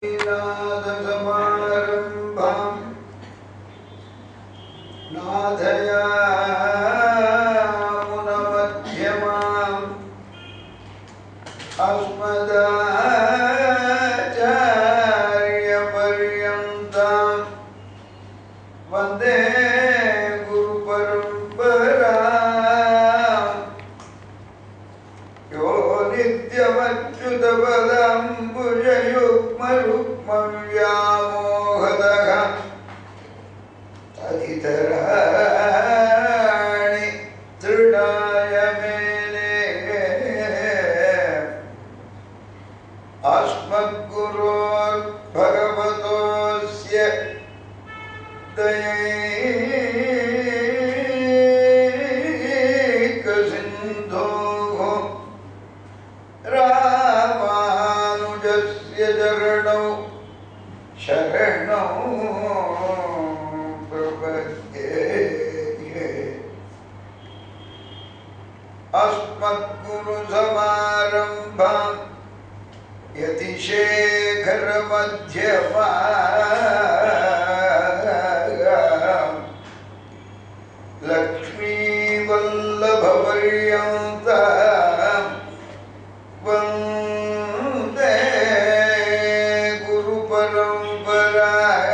नादसमारम्भाम् नाथयामुनमध्यमाम् अस्मदाचार्यपर्यन्ताम् वन्दे गुरुपरम्पराम् यो नित्यमच्युतपदाम्बुजयुग्मरुक्मव्यामोहदः तदितराणि तृणाय मेने अस्मद्गुरोर्भगवतोऽस्य दयैकसिन्धोः रामानुजस्य चरणौ शरणौ प्रपद्ये अस्मद्गुरुसमारम्भाम् यतिशेखरमध्यमा लक्ष्मीवल्लभपर्यन्ता वन्दे गुरुपरम्परा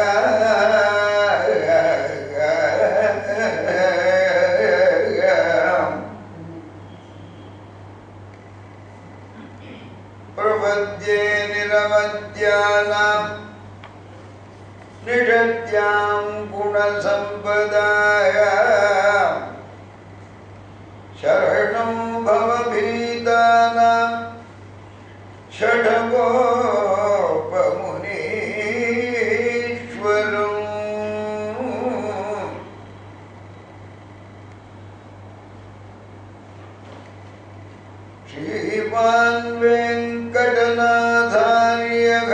प्रपद्ये निरवद्यानाम् निषद्यां गुणसम्पदाय शरणं भवभीतानां षडगोपमुनीश्वरम् श्रीमान् वेङ्कटनाथार्यः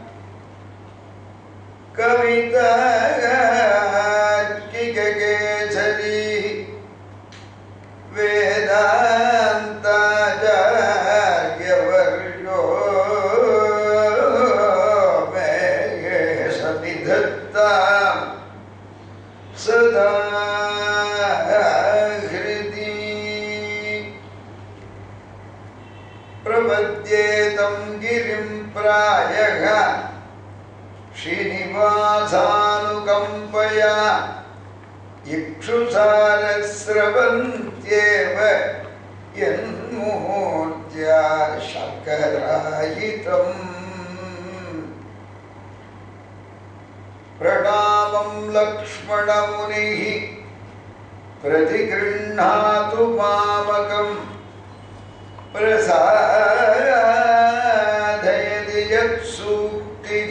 कवितार्किककेसरी वेदान्ताचार्यवर्यो मे सनिधत्ताम् सदा हृदि प्रपद्येतं गिरिं प्रायः श्रीनिवासानुकम्पया इक्षुसारस्रवन्त्येव यन्मूर्त्या शङ्करायितम् प्रणामं लक्ष्मणमुनिः प्रतिगृह्णातु मामकम् प्रसादयति यत्सूक्तिः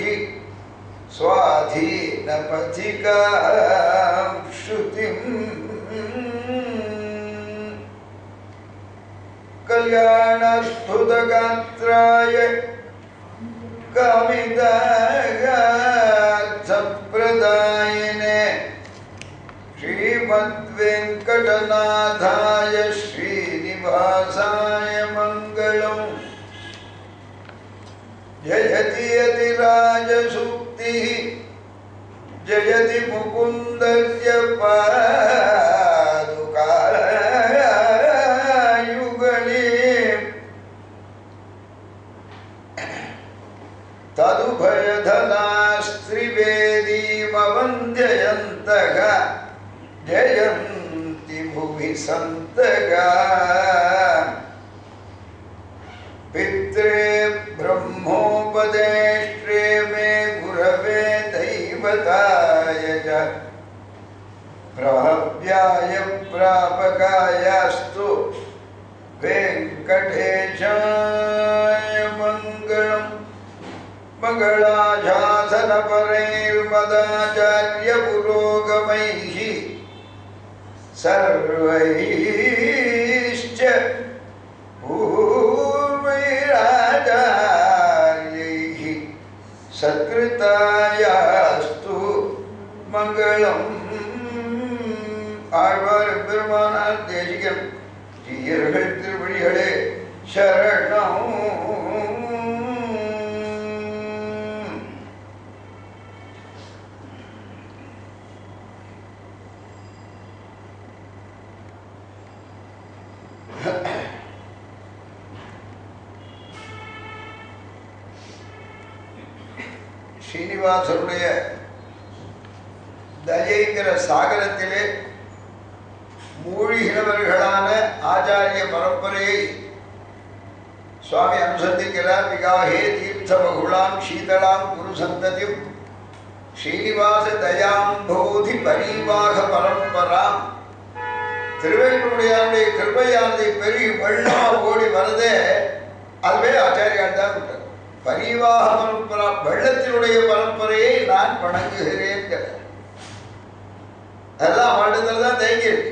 स्वाधीनपथिकां श्रुतिम् कल्याणस्फुतगात्राय कामितार्थप्रदायिने श्रीमद्वेङ्कटनाथाय श्रीनिवासाय मङ्गलम् जयति यतिराजसूक्तिः जयति मुकुन्दस्य पादुकायुगणे तदुभयधनास्त्रिवेदीमवन्द्ययन्तः जयन्ति भुवि सन्तगा पित्रे ब्रह्मोपदेष्ट्रे मे गुरवे दैवताय च प्राप्याय प्रापकायास्तु वेङ्कटेशाय मङ्गलम् मङ्गलाशासनपरैर्मदाचार्यपुरोगमैः सर्वैश्च पूर्वैराचार्यैः सत्कृतायास्तु मङ्गलम् ஆழ்வார் பெருமானார் தேசிகன் தீயர்கள் திருவடிகளே சரணம் ஸ்ரீனிவாசனுடைய தயைங்கிற சாகரத்திலே மூழ்கினவர்களான ஆச்சாரிய பரம்பரையை சுவாமி அனுசந்திக்கிறார் விகாஹே தீர்த்த பகுளாம் சீதளாம் குரு சந்ததியும் ஸ்ரீனிவாச தயாம்போதி பரிவாக பரம்பராம் திருவேங்கனுடைய கிருபையானதை பெருகி வெள்ளமா ஓடி வரதே அதுவே ஆச்சாரியால் தான் விட்டார் பரிவாக பரம்பரா வெள்ளத்தினுடைய பரம்பரையை நான் வணங்குகிறேன் அதெல்லாம் அவனிடத்துல தான் தேங்கி இருக்கு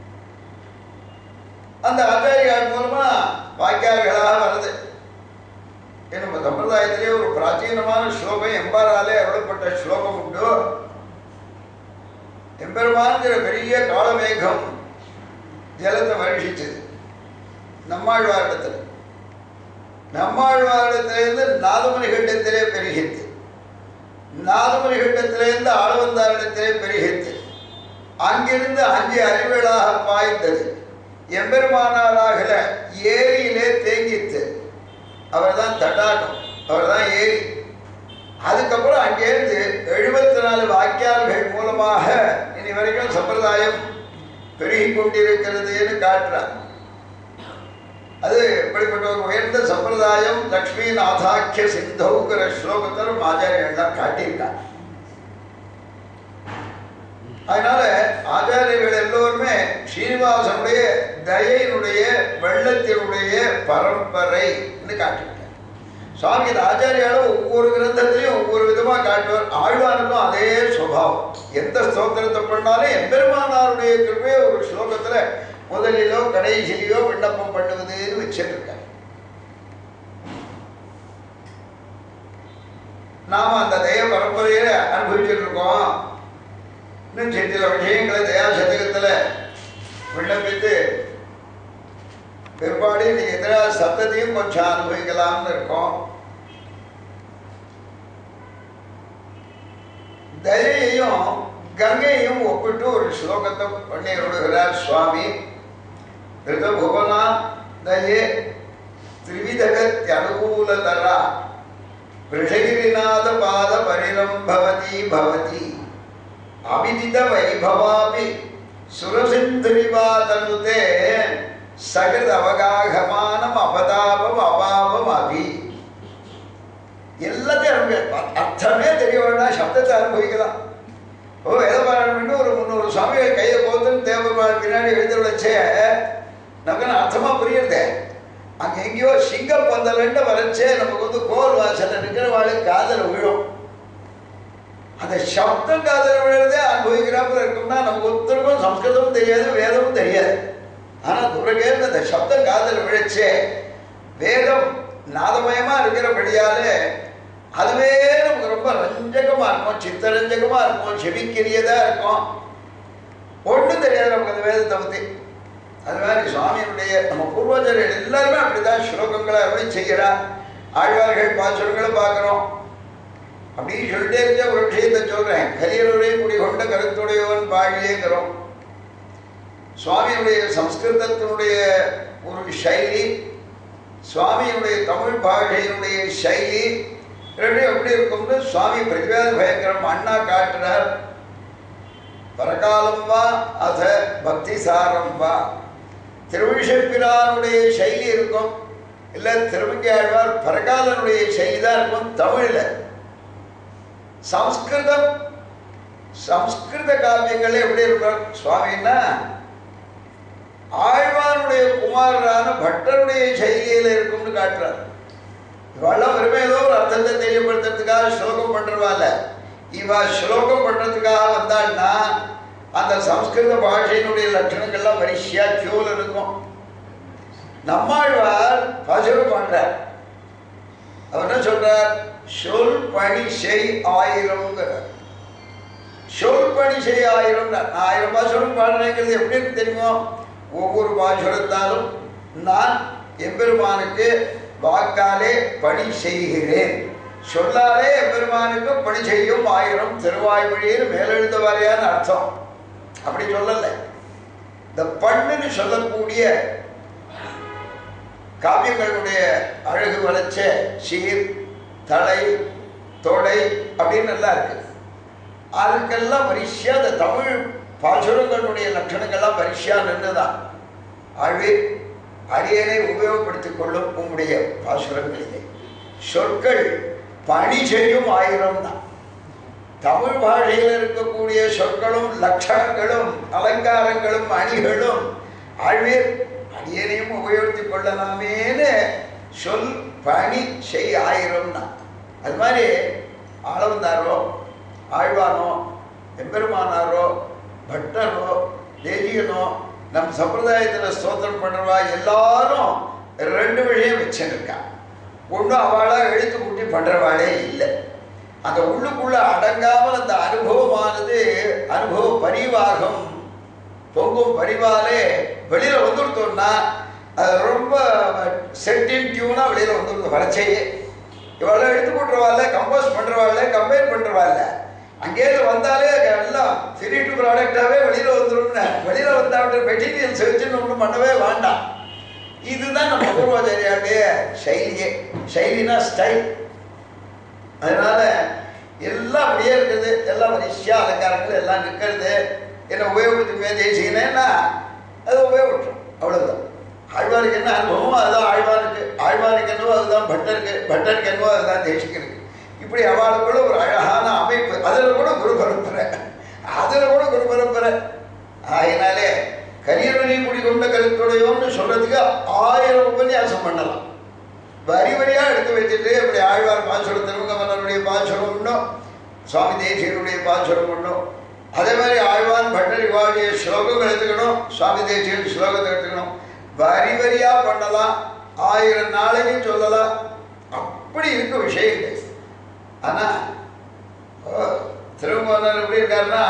அந்த ஆச்சாரியால் மூலமா வாக்கியார்களாக வருது நம்ம சம்பிரதாயத்திலே ஒரு பிராச்சீனமான ஸ்லோகம் எம்பாராலே அருளப்பட்ட ஸ்லோகம் உண்டு எம்பெருமான்கிற பெரிய காலமேகம் ஜலத்தை வருஷிச்சது நம்மாழ்வாரிடத்தில் நம்மாழ்வாரிடத்திலிருந்து நாதமணி கண்டத்திலே பெருகித்து நாதமணி கண்டத்திலிருந்து ஆழ்வந்தாரிடத்திலே பெருகித்து அங்கிருந்து அஞ்சு அறிவுகளாக பாய்ந்தது எம்பெருமானாராகிற ஏரியிலே தேங்கித்து அவர் தான் தடாகம் அவர் தான் ஏரி அதுக்கப்புறம் அங்கேருந்து எழுபத்தி நாலு வாக்கியால்கள் மூலமாக இனி வரைக்கும் சம்பிரதாயம் பெருகி கொண்டிருக்கிறதுன்னு காட்டுறார் அது இப்படிப்பட்ட ஒரு உயர்ந்த சம்பிரதாயம் லக்ஷ்மி நாதாக்கிய சிந்தௌங்கிற ஸ்லோகத்தில் ஆச்சாரியர்கள்லாம் காட்டியிருக்காங்க அதனால ஆச்சாரியர்கள் எல்லோருமே ஸ்ரீனிவாசனுடைய தயையினுடைய வெள்ளத்தினுடைய பரம்பரைன்னு காட்டிவிட்டார் சுவாமி இந்த ஆச்சாரியாலும் ஒவ்வொரு கிரந்தத்திலையும் ஒவ்வொரு விதமா காட்டுவார் ஆழ்வாருக்கும் அதே சுபாவம் எந்த ஸ்தோத்திரத்தை பண்ணாலும் எம்பெருமானாருடைய கிருப்பையை ஒரு ஸ்லோகத்துல முதலிலோ கடைசியிலோ விண்ணப்பம் பண்ணுவதுன்னு வச்சிருக்காங்க நாம அந்த தய பரம்பரையில அனுபவிச்சுட்டு இருக்கோம் இன்னும் சில விஷயங்களை தயா சதகத்துல விண்ணப்பித்து பிற்பாடு இன்னைக்கு எதிராக சத்தத்தையும் கொஞ்சம் அனுபவிக்கலாம்னு இருக்கோம் தயையையும் கங்கையையும் ஒப்பிட்டு ஒரு ஸ்லோகத்தை பண்ணி விடுகிறார் சுவாமி ரிதபுவனா தயே திரிவிதகத்தி அனுகூலதரா ரிஷகிரிநாத பாத பரிரம்பவதி பவதி அவிதித வைபவாபி சுரசிந்திரிவாதனுதே சகிருத அவகாகமானம் அவதாபம் அபாபம் அபி எல்லாத்தையும் அனுபவி அர்த்தமே தெரிய வேண்டாம் சப்தத்தை அனுபவிக்கலாம் ஓ வேதபாராயணம் ஒரு முந்நூறு சுவாமிகள் கையை கோத்துன்னு தேவபால் பின்னாடி எழுத வச்சே நமக்கு அர்த்தமாக புரியுறதே அங்கே எங்கேயோ சிங்க பந்தலன்னு வரைச்சே நமக்கு வந்து கோல் வாசல் இருக்கிற வாழ்க்கை காதல் விழும் அந்த சப்தம் காதல் விழுறதே அனுபவிக்கிறாப்புல இருக்கும்னா நமக்கு ஒருத்தருக்கும் சம்ஸ்கிருதமும் தெரியாது வேதமும் தெரியாது ஆனால் துரகேந்து அந்த சப்தம் காதல் விழச்சே வேதம் நாதமயமா இருக்கிறபடியாலே அதுவே நமக்கு ரொம்ப ரஞ்சகமா இருக்கும் சித்தரஞ்சகமா இருக்கும் செவிக்கிரியதா இருக்கும் ஒன்றும் தெரியாது நமக்கு அந்த வேதத்தை பற்றி அது மாதிரி சுவாமியினுடைய நம்ம பூர்வஜர்கள் எல்லாருமே அப்படிதான் ஸ்லோகங்களை அருளி செய்கிறார் ஆழ்வார்கள் பாசுரங்களை பார்க்குறோம் அப்படின்னு சொல்லிட்டே இருக்க ஒரு விஷயத்தை சொல்றேன் கலியருடைய குடிகொண்ட கருத்துடையவன் பாழியேங்கிறோம் சுவாமியுடைய சம்ஸ்கிருதத்தினுடைய ஒரு சைலி சுவாமியினுடைய தமிழ் பாஷையினுடைய சைலி ரெண்டும் எப்படி இருக்கும்னு சுவாமி பிரதிவேத பயங்கரம் அண்ணா காட்டுறார் பரகாலம் வா அத பக்தி சாரம் வா திருவிழிஷப்பிரானுடைய சைலி இருக்கும் இல்லை திருமங்கி ஆழ்வார் பரகாலனுடைய சைலி தான் இருக்கும் தமிழில் சம்ஸ்கிருதம் சம்ஸ்கிருத காவியங்கள் எப்படி இருக்கும் சுவாமின்னா ஆழ்வானுடைய குமாரரான பட்டருடைய சைலியில் இருக்கும்னு காட்டுறார் இவெல்லாம் வெறுமே ஏதோ ஒரு அர்த்தத்தை தெரியப்படுத்துறதுக்காக ஸ்லோகம் பண்றவால இவ ஸ்லோகம் பண்றதுக்காக வந்தான்னா அந்த சம்ஸ்கிருத பாஷையினுடைய லட்சணங்கள்லாம் வரிசையா கியூல இருக்கும் நம்மாழ்வார் பசுரம் பண்றார் அவர் என்ன சொல்றார் சொல் பணி செய் ஆயிரம்ங்கிறார் சொல் பணி செய் ஆயிரம் நான் ஆயிரம் பாசுரம் பாடுறேங்கிறது எப்படி இருக்கு தெரியுமோ ஒவ்வொரு பாசுரத்தாலும் நான் எம்பெருமானுக்கு வாக்காலே பணி செய்கிறேன் சொல்லாலே எம்பெருமானுக்கு பணி செய்யும் ஆயிரம் திருவாய்மொழியில் மேலெழுந்த வாரியான அர்த்தம் அப்படி சொல்லல இந்த பண்ணுன்னு சொல்லக்கூடிய காவியங்களுடைய அழகு வளர்ச்ச சீர் தலை தோடை அப்படின்னு எல்லாம் இருக்கு அதுக்கெல்லாம் வரிசையா அந்த தமிழ் பாசுரங்களுடைய லட்சணங்கள்லாம் வரிசையா நின்றுதான் ஆழ்வே அடியனை உபயோகப்படுத்திக் கொள்ளும் உம்முடைய பாசுரங்களிலே சொற்கள் பணி செய்யும் ஆயிரம் தான் தமிழ் பாஷையில் இருக்கக்கூடிய சொற்களும் லட்சணங்களும் அலங்காரங்களும் அணிகளும் ஆழ்வீர் அடியனையும் உபயோகித்துக் கொள்ளலாமேன்னு சொல் பணி செய் ஆயிரம்னா அது மாதிரி ஆளவந்தாரோ ஆழ்வானோ எம்பெருமானாரோ பட்டரோ தேசிகனோ நம் சம்பிரதாயத்தில் ஸ்தோத்திரம் பண்ணுறவா எல்லாரும் ரெண்டு விஷயம் வச்சுருக்கா ஒன்று அவளாக எழுத்து கூட்டி பண்ணுறவாளே இல்லை அந்த உள்ளுக்குள்ள அடங்காமல் அந்த அனுபவமானது அனுபவ பரிவாகம் பொங்கும் பரிவாலே வெளியில் வந்துடுத்தோம்னா அது ரொம்ப செட்டின் டியூனாக வெளியில் வந்துடுது வளர்ச்சியே இவளை எடுத்து போட்டுருவாள்ல கம்போஸ் பண்ணுறவாள்ல கம்பேர் பண்ணுறவாள்ல அங்கேயிருந்து வந்தாலே எல்லாம் ஃப்ரீ டு ப்ராடக்டாகவே வெளியில் வந்துடும்னு வெளியில் வந்தாவிட்ட மெட்டீரியல்ஸ் வச்சுன்னு ஒன்றும் பண்ணவே வேண்டாம் இதுதான் நம்ம பூர்வாச்சாரியாவுடைய சைலியே சைலினா ஸ்டைல் அதனால எல்லாம் அப்படியே இருக்குது எல்லாம் வரிசையா அலங்காரங்கள் எல்லாம் நிற்கிறது என்ன உபயோகப்படுத்தி தேசிக்கணும்னா அது உபயோகப்பட்டோம் அவ்வளவுதான் ஆழ்வாருக்கு என்ன அனுபவமோ அதுதான் ஆழ்வாருக்கு ஆழ்வாருக்கு என்னவோ அதுதான் பட்டருக்கு பட்டருக்கு என்னவோ அதுதான் தேசிக்கிறது இப்படி அவளுக்குள்ள ஒரு அழகான அமைப்பு அதில் கூட குரு பரம்பரை அதில் கூட குரு பரம்பரை ஆகினாலே கரியவனை குடிகொண்ட கருத்துடையோன்னு சொல்றதுக்கு ஆயிரம் உபன்யாசம் பண்ணலாம் வரி வரியா எடுத்து வச்சுட்டு இப்படி ஆழ்வார் பாசுரம் திருமங்கமலனுடைய பாசுரம் ஒன்றும் சுவாமி தேசியனுடைய பாசுரம் ஒன்றும் அதே மாதிரி ஆழ்வான் பட்டர் இவாளுடைய ஸ்லோகம் எடுத்துக்கணும் சுவாமி தேசியன் ஸ்லோகத்தை எடுத்துக்கணும் வரி வரியா பண்ணலாம் ஆயிரம் நாளைக்கு சொல்லலாம் அப்படி இருக்க விஷயங்கள் ஆனா திருமங்கமலன் எப்படி இருக்காருன்னா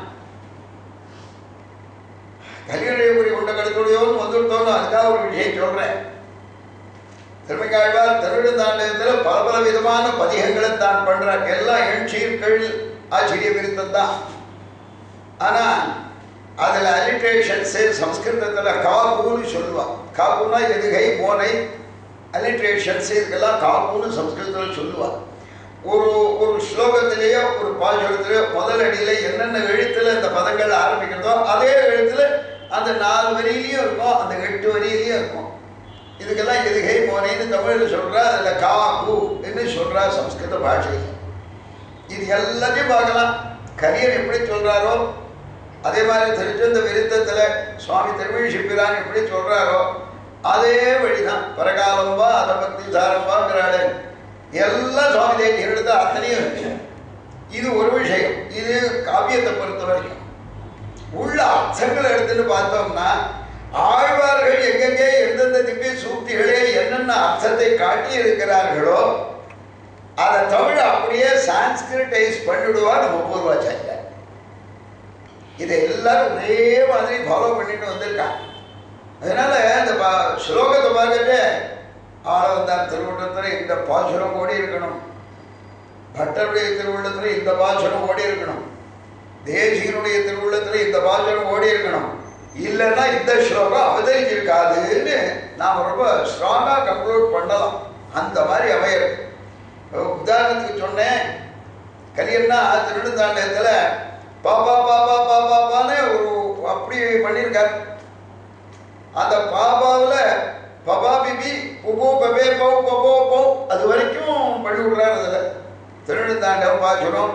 கலியுடைய உண்ட கடுத்துடையோன்னு வந்துவிட்டோன்னு அதுக்காக ஒரு விஷயம் சொல்றேன் திருமிகாழ்வார் திருவிழுந்தாண்டத்தில் பல பல விதமான பதிகங்களை தான் பண்றார் எல்லாம் எண்சீர்கள் ஆச்சரிய விருத்தம் தான் ஆனா அதுல அலிட்ரேஷன்ஸு சம்ஸ்கிருதத்தில் காபூன்னு சொல்லுவா காபூனா எதுகை மோனை அலிட்ரேஷன்ஸ் இதுக்கெல்லாம் காபூன்னு சம்ஸ்கிருதத்தில் சொல்லுவா ஒரு ஒரு ஸ்லோகத்திலேயோ ஒரு பாசுரத்திலேயோ முதல் அடியில் என்னென்ன எழுத்துல இந்த பதங்கள் ஆரம்பிக்கிறதோ அதே எழுத்துல அந்த நாலு வரியிலையும் இருக்கும் அந்த எட்டு வரியிலையும் இருக்கும் இதுக்கெல்லாம் எதுகை மோனைன்னு தமிழில் சொல்றா அதில் கா கு என்று சொல்றா சம்ஸ்கிருத பாஷையில் இது எல்லாத்தையும் பார்க்கலாம் கரியர் எப்படி சொல்றாரோ அதே மாதிரி திருச்சந்த விருத்தத்தில் சுவாமி திருவிழிப்பிரான் எப்படி சொல்றாரோ அதே வழிதான் பரகாலம் வா அதை பக்தி சாரம் வாங்கிறாளே எல்லாம் சுவாமி தேவி எடுத்த அத்தனையும் இருக்கு இது ஒரு விஷயம் இது காவியத்தை பொறுத்த வரைக்கும் உள்ள அர்த்தங்களை எடுத்துட்டு பார்த்தோம்னா ஆழ்வார்கள் எங்கெங்கே எந்தெந்த திவ்ய சூக்திகளே என்னென்ன அர்த்தத்தை காட்டி இருக்கிறார்களோ அதை தமிழ் அப்படியே சான்ஸ்கிரிட்டைஸ் பண்ணிவிடுவா நம்ம பூர்வாச்சாரியார் இதை எல்லாரும் ஒரே மாதிரி ஃபாலோ பண்ணிட்டு வந்திருக்காங்க அதனால இந்த பா- ஸ்லோகத்தை பார்த்துட்டு ஆளவந்தார் திருவள்ளத்தில் இந்த பாசுரம் ஓடி இருக்கணும் பட்டருடைய திருவுள்ளத்தில் இந்த பாசுரம் ஓடி இருக்கணும் தேசியனுடைய திருவுள்ளத்தில் இந்த பாசுரம் ஓடி இருக்கணும் இல்லைன்னா இந்த ஸ்லோகம் அவதரிச்சிருக்காதுன்னு நாம் ரொம்ப ஸ்ட்ராங்காக கன்க்ளூட் பண்ணலாம் அந்த மாதிரி அமையிறது இப்போ உதாரணத்துக்கு சொன்னேன் கலியன்னா திருநெடுந்தாண்டத்தில் பாப்பா பாப்பா பாப்பான்னு ஒரு அப்படி பண்ணியிருக்கார் அந்த பாபாவில் பபா பிபி புபு பபே பௌ பபோ பௌ அது வரைக்கும் பண்ணி விடுறாரு அதில் திருநெடுந்தாண்டம் பாசுரம்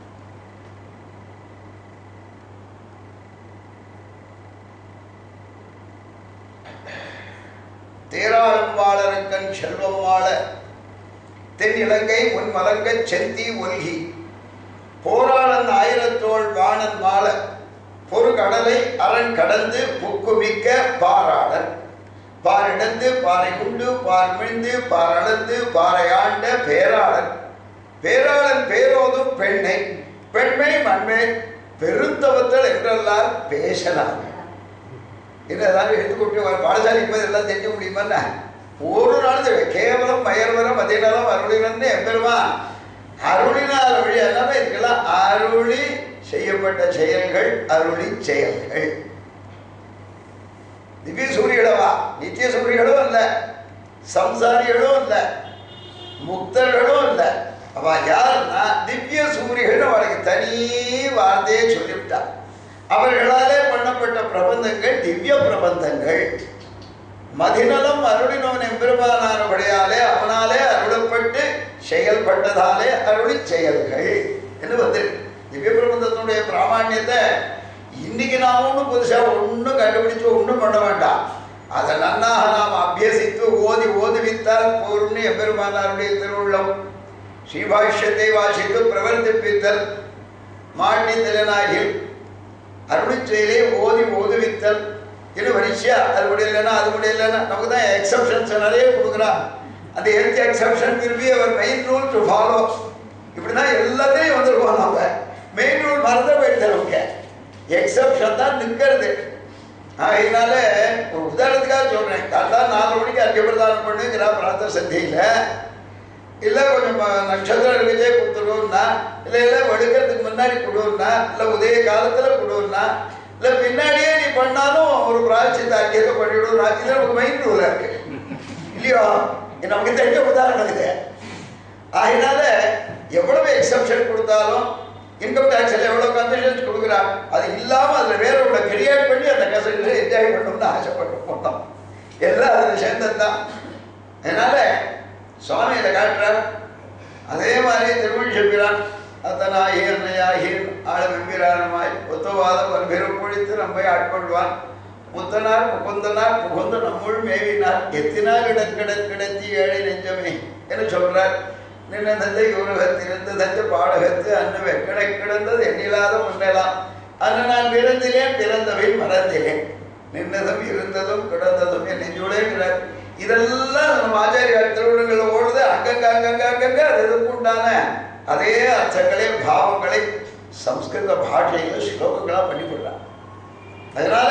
தேராளம் வாழறக்கன் செல்வம் வாழ தென் இலங்கை உன் மலங்கச் செந்தி ஒல்கி போராளன் ஆயிரத்தோள் வாணன் மாள பொறு கடலை அரண் கடந்து புக்குமிக்க பாராளன் பாரிடந்து பாறை உண்டு பார் மிழ்ந்து பாரளந்து பாறை ஆண்ட பேராளன் பேராளன் பேரோதும் பெண்ணை பெண்மை மண்மை பெருந்தவத்தல் என்றெல்லாம் பேசலாம் இதெல்லாம் எடுத்துக்கொண்டு பாடசாலை இப்போ இதெல்லாம் தெரிஞ்ச முடியுமா ஒரு நாள் தெரியும். கேவலம் மயர்வரம் மதிநலம் அருளினன்னு எம்பெருமா அருளினால் வழி அதனால இதுக்கெல்லாம் அருளி செய்யப்பட்ட செயல்கள் அருளி செயல்கள் திவ்ய சூரியகளவா நித்திய சூரியகளும் இல்லை சம்சாரிகளும் இல்லை முக்தர்களும் இல்லை அவ யாருன்னா திவ்ய சூரியன் அவளுக்கு தனி வார்த்தையை சொல்லிவிட்டா அவர்களாலே பண்ணப்பட்ட பிரபந்தங்கள் திவ்ய பிரபந்தங்கள் மதிநலம் அருளினவன் எம்பெருமானானபடியாலே அவனாலே அருளப்பட்டு செயல்பட்டதாலே அருளி செயல்கள் என்று வந்திருக்கு திவ்ய பிரபந்தத்தினுடைய பிராமாண்யத்தை இன்னைக்கு நாம் ஒன்றும் புதுசாக ஒன்றும் கண்டுபிடிச்சு ஒன்றும் பண்ண வேண்டாம் அதை நன்னாக நாம் அபியசித்து ஓதி ஓதுவித்தால் போரும்னு எம்பெருமானாருடைய திருவுள்ளம் ஸ்ரீபாஷ்யத்தை வாசித்து பிரவர்த்திப்பித்தல் மாட்டி திறனாகில் அருளிச் செயலை ஓதி ஓதுவித்தல் இது வரிசையா அது முடியலன்னா அது முடியலன்னா நமக்கு தான் எக்ஸப்ஷன்ஸ் நிறைய கொடுக்குறான் அந்த ஹெல்த் எக்ஸப்ஷன் திரும்பி அவர் மெயின் ரூல் டு ஃபாலோ இப்படி தான் எல்லாத்தையும் வந்துருக்கோம் நம்ம மெயின் ரூல் மறந்த போயிட்டு நமக்கு எக்ஸப்ஷன் தான் நிற்கிறது அதனால ஒரு உதாரணத்துக்காக சொல்கிறேன் காலா நாலு மணிக்கு அர்க்கப்பிரதானம் பண்ணுங்கிறா பிரார்த்த சத்தியில் இல்லை கொஞ்சம் ம- நட்சத்திரம் இருக்கச்சே கொடுத்துருவோம்னா இல்லை இல்லை வடுக்கிறதுக்கு முன்னாடி கொடுன்னா இல்லை உதய காலத்தில் கொடுன்னா இல்லை பின்னாடியே நீ பண்ணாலும் ஒரு பிராய்ச்சித்த அர்க்கியத்தை பண்ணிவிடுவோம் இது நமக்கு மைண்ட் ரூலாக இருக்கு இல்லையோ இது நமக்கு தெரிஞ்ச உதாரணம் இது அதனால எவ்வளவு எக்ஸப்ஷன் கொடுத்தாலும் இன்கம் டேக்ஸில் எவ்வளோ கன்செஷன்ஸ் கொடுக்குறாங்க அது இல்லாமல் அதில் வேற ஒன்று கிரியேட் பண்ணி அந்த கன்செஷனை என்ஜாய் பண்ணணும்னு ஆசைப்பட்டு போட்டோம் எல்லாம் அதில் சேர்ந்தது தான் அதனால சுவாமி இதை காட்டுறார் அதே மாதிரி திருமணி செல்கிறான் அத்தனாகி அன்னையாகி ஆழமெம்பிரானமாய் ஒத்தவாத பல்பெரும் பொழித்து நம்மை ஆட்கொள்வான் முத்தனார் முகுந்தனார் புகுந்து நம்முள் மேவினார் எத்தினார் இடக்கிடக் கிடத்தி ஏழை நெஞ்சமே என்று சொல்றார் நின்ன தந்தை உருகத்து இருந்த தந்தை பாடகத்து அன்னு வெக்கடை கிடந்தது எண்ணிலாத முன்னலாம் அன்னு நான் பிறந்திலேன் பிறந்தவை மறந்திலேன் நின்னதும் இருந்ததும் கிடந்ததும் என் நெஞ்சுடைகிறார் இதெல்லாம் நம்ம ஆச்சாரியார் திருவிழங்கள் ஓடுது அங்கங்க அங்கங்க அங்கங்க அது இதுக்கு உண்டான அதே அர்த்தங்களை பாவங்களை சம்ஸ்கிருத பாஷையில் ஸ்லோகங்களாக பண்ணி போடுறாங்க அதனால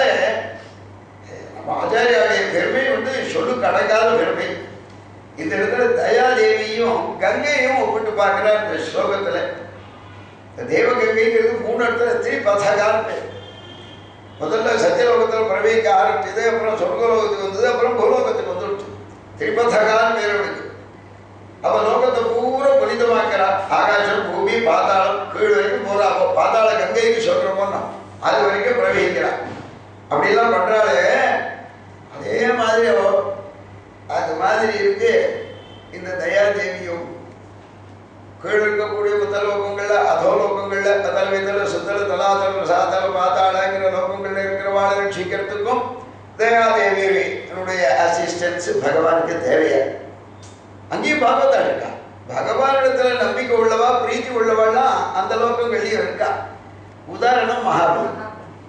நம்ம ஆச்சாரியாருடைய பெருமை வந்து சொல்லுக்கு அடங்காத பெருமை இந்த இடத்துல தயாதேவியும் கங்கையும் ஒப்பிட்டு பார்க்கிறார் இந்த ஸ்லோகத்துல இந்த தேவகங்கைங்கிறது மூணு இடத்துல திரிபதகான்னு பேர் முதல்ல சத்தியலோகத்தில் பிரவேசிக்க ஆரம்பிச்சது அப்புறம் சொர்க்கலோகத்துக்கு வந்தது அப்புறம் பூலோகத்துக்கு வந்துடுச்சு திரிபதகான்னு பேர் அவனுக்கு அவ லோகத்தை பூரா புனிதமாக்கிறான் ஆகாசம் பூமி பாதாளம் கீழ் வரைக்கும் போறா அப்போ பாதாள கங்கைக்கு சொல்றோமோ அது வரைக்கும் பிரவகிக்கிறான் அப்படிலாம் பண்றாளே அதே மாதிரி அவ அது மாதிரி இருக்கு இந்த தயாதேவியும் கீழ் இருக்கக்கூடிய உத்தலோகங்கள்ல அதோலோகங்கள்ல கதல் விதல சுத்தல தலாதல சாதல பாத்தாளங்கிற லோகங்கள்ல இருக்கிறவாளை ரட்சிக்கிறதுக்கும் தயாதேவியினுடைய அசிஸ்டன்ஸ் பகவானுக்கு தேவையா அங்கேயும் பாகவதா இருக்கா பகவானிடத்துல நம்பிக்கை உள்ளவா பிரீத்தி உள்ளவாள்லாம் அந்த லோகங்கள்லயும் இருக்கா உதாரணம் மகாபலி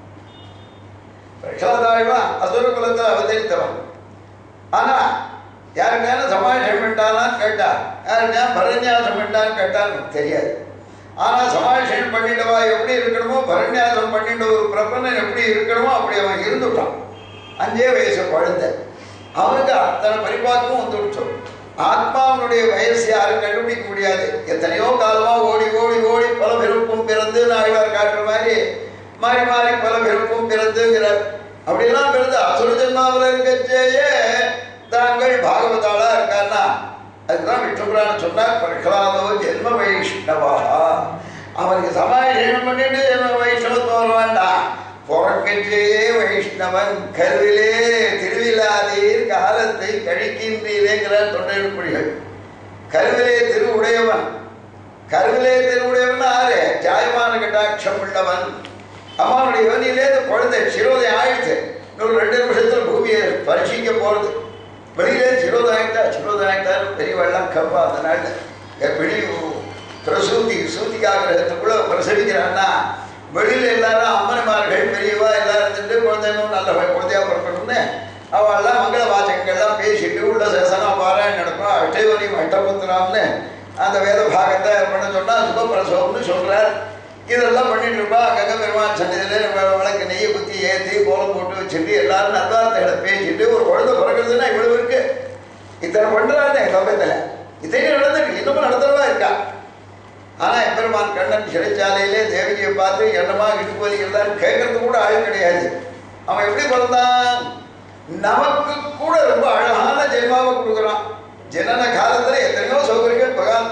பிரகலாதாழ்வா அசுர குலத்தில் அவதரித்தவன் ஆனா யாருக்கான சமாளிஷம் பண்ணிட்டானான்னு கேட்டா யாருக்கா பரநியாசம் பண்ணிட்டான்னு கேட்டான்னு தெரியாது ஆனா சமாளிஷம் பண்ணிட்டவா எப்படி இருக்கணுமோ பரநியாசம் பண்ணிட்ட ஒரு பிரபன்னன் எப்படி இருக்கணுமோ அப்படி அவன் இருந்துட்டான் அஞ்சே வயசு குழந்தை அவனுக்கு அத்தனை பரிபாக்கமும் வந்துடுச்சு ஆத்மாவனுடைய வயசு யாரும் கண்டுபிடிக்க முடியாது எத்தனையோ காலமா ஓடி ஓடி ஓடி பல பிறப்பும் பிறந்து நாய்வார் காட்டுற மாதிரி மாறி மாறி பல பிறப்பும் பிறந்துங்கிறார் அப்படிலாம் பிறந்து அசுர ஜென்மாவில் இருக்கச்சேயே தாங்கள் பாகவதாளா இருக்கான்னா அதுதான் விஷ்ணுபுராணம் சொன்னார் பிரகலாதோ ஜென்ம வைஷ்ணவா அவனுக்கு சமாளிஷம் பண்ணிட்டு ஜென்ம வைஷ்ணவத்துவம் வர வேண்டாம் பிறக்கச்சேயே வைஷ்ணவன் கருவிலே திருவிழாதீர் காலத்தை கழிக்கின்றீரேங்கிறார் தொண்டைக்குடிகள் கருவிலே திரு உடையவன் கருவிலே திரு உடையவன் ஆறு ஜாயமான கட்டாட்சம் உள்ளவன் அம்மாவுடைய யோனியிலே இந்த குழந்தை சிரோதயம் ஆயிடுச்சு இன்னொரு ரெண்டு நிமிஷத்துல பூமியை பரிசிக்க போறது வெளியிலே சிரோதம் ஆகிட்டா சிரோதம் ஆகிட்டாரு பெரியவெல்லாம் கப்பா அந்த நாளில் கர்ப்பிணி பிரசூதி சூதிகாகிரகத்துக்குள்ள பிரசவிக்கிறான்னா வெளியில எல்லாரும் அம்மன்மார்கள் பெரியவா எல்லாரும் இருந்துட்டு குழந்தைங்களும் நல்ல குழந்தையா பிறக்கணும்னு அவெல்லாம் மங்கள வாசகங்கள்லாம் பேசிட்டு உள்ள சேசனா பாராயணம் நடக்கும் அஷ்டவனி அஷ்டபுத்திராம்னு அந்த வேத பாகத்தை பண்ண சொன்னா சுபப்பிரசவம்னு சொல்றார் இதெல்லாம் பண்ணிட்டு இருப்பா அங்கங்க பெருமாள் சன்னதியில் விளக்கு நெய்யை குத்தி ஏற்றி கோலம் போட்டு வச்சுட்டு எல்லாரும் நல்வார்த்தைகளை பேசிட்டு ஒரு குழந்தை பிறகுறதுன்னா இவ்வளவு இருக்கு இத்தனை பண்றாங்க கம்பத்தில் இத்தனை நடந்துருக்கு இன்னமும் நடந்துடவா இருக்கா ஆனா எம்பெருமான் கண்ணன் சிறைச்சாலையிலே தேவகியை பார்த்து என்னமா இடுப்பு வலிக்கிறதான்னு கேட்கறது கூட ஆள் கிடையாது அவன் எப்படி பிறந்தான் நமக்கு கூட ரொம்ப அழகான ஜென்மாவை கொடுக்குறான் ஜனன காலத்துல எத்தனையோ சௌகரியங்கள் பகவான் நம்ம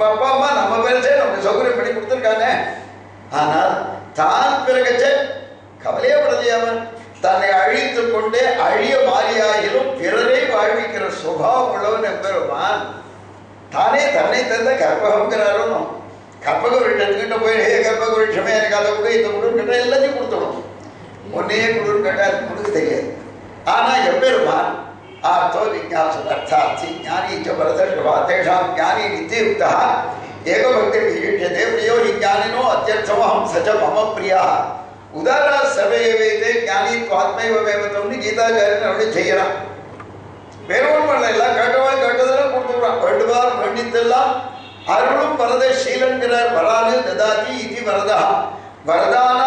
நம்ம அப்பா அம்மா நம்ம பேரச்சே நமக்கு சௌகரியம் பண்ணி கொடுத்துருக்கானே ஆனால் தான் பிறகச்சே கவலையே படலையாம தன்னை அழித்து கொண்டே அழிய மாறியாகிலும் பிறரை வாழ்விக்கிற சுபாவம் உள்ளவன் எம்பெருமான் தானே தன்னை தந்த கற்பகங்கிறாரோ கற்பக விருட்சத்துக்கிட்ட போய் ஹே கற்பக விருட்சமே எனக்கு அதை கொடு இதை கொடுன்னு கேட்டால் எல்லாத்தையும் கொடுத்துடும் ஒன்னே கொடுன்னு கேட்டால் அது கொடுக்க தெரியாது ஆனால் எம்பெருமான் ஆர்த்தோ ஜிஜாசு அர்த்தார்த்தி ஞானி ச பரதர்ஷபா தேஷாம் ஞானி நித்தியுக்தா ஏகபக்தி வியுஷ்யதே பிரியோ ஹி ஞானினோ அத்தியர்த்தமஹம் சச்ச மம பிரியா உதாரண சபையவே ஞானி ஆத்மைவ வேமத்தம்னு கீதாச்சாரியன் அப்படி செய்யறான் வேறொன்றும் பண்ணல எல்லாம் கேட்டவாள் கேட்டதெல்லாம் கொடுத்துடுறான் வேண்டுவார் வேண்டித்தெல்லாம் அருளும் வரத சீலன்கிறார் வரானு ததாதி இது வரதா வரதானா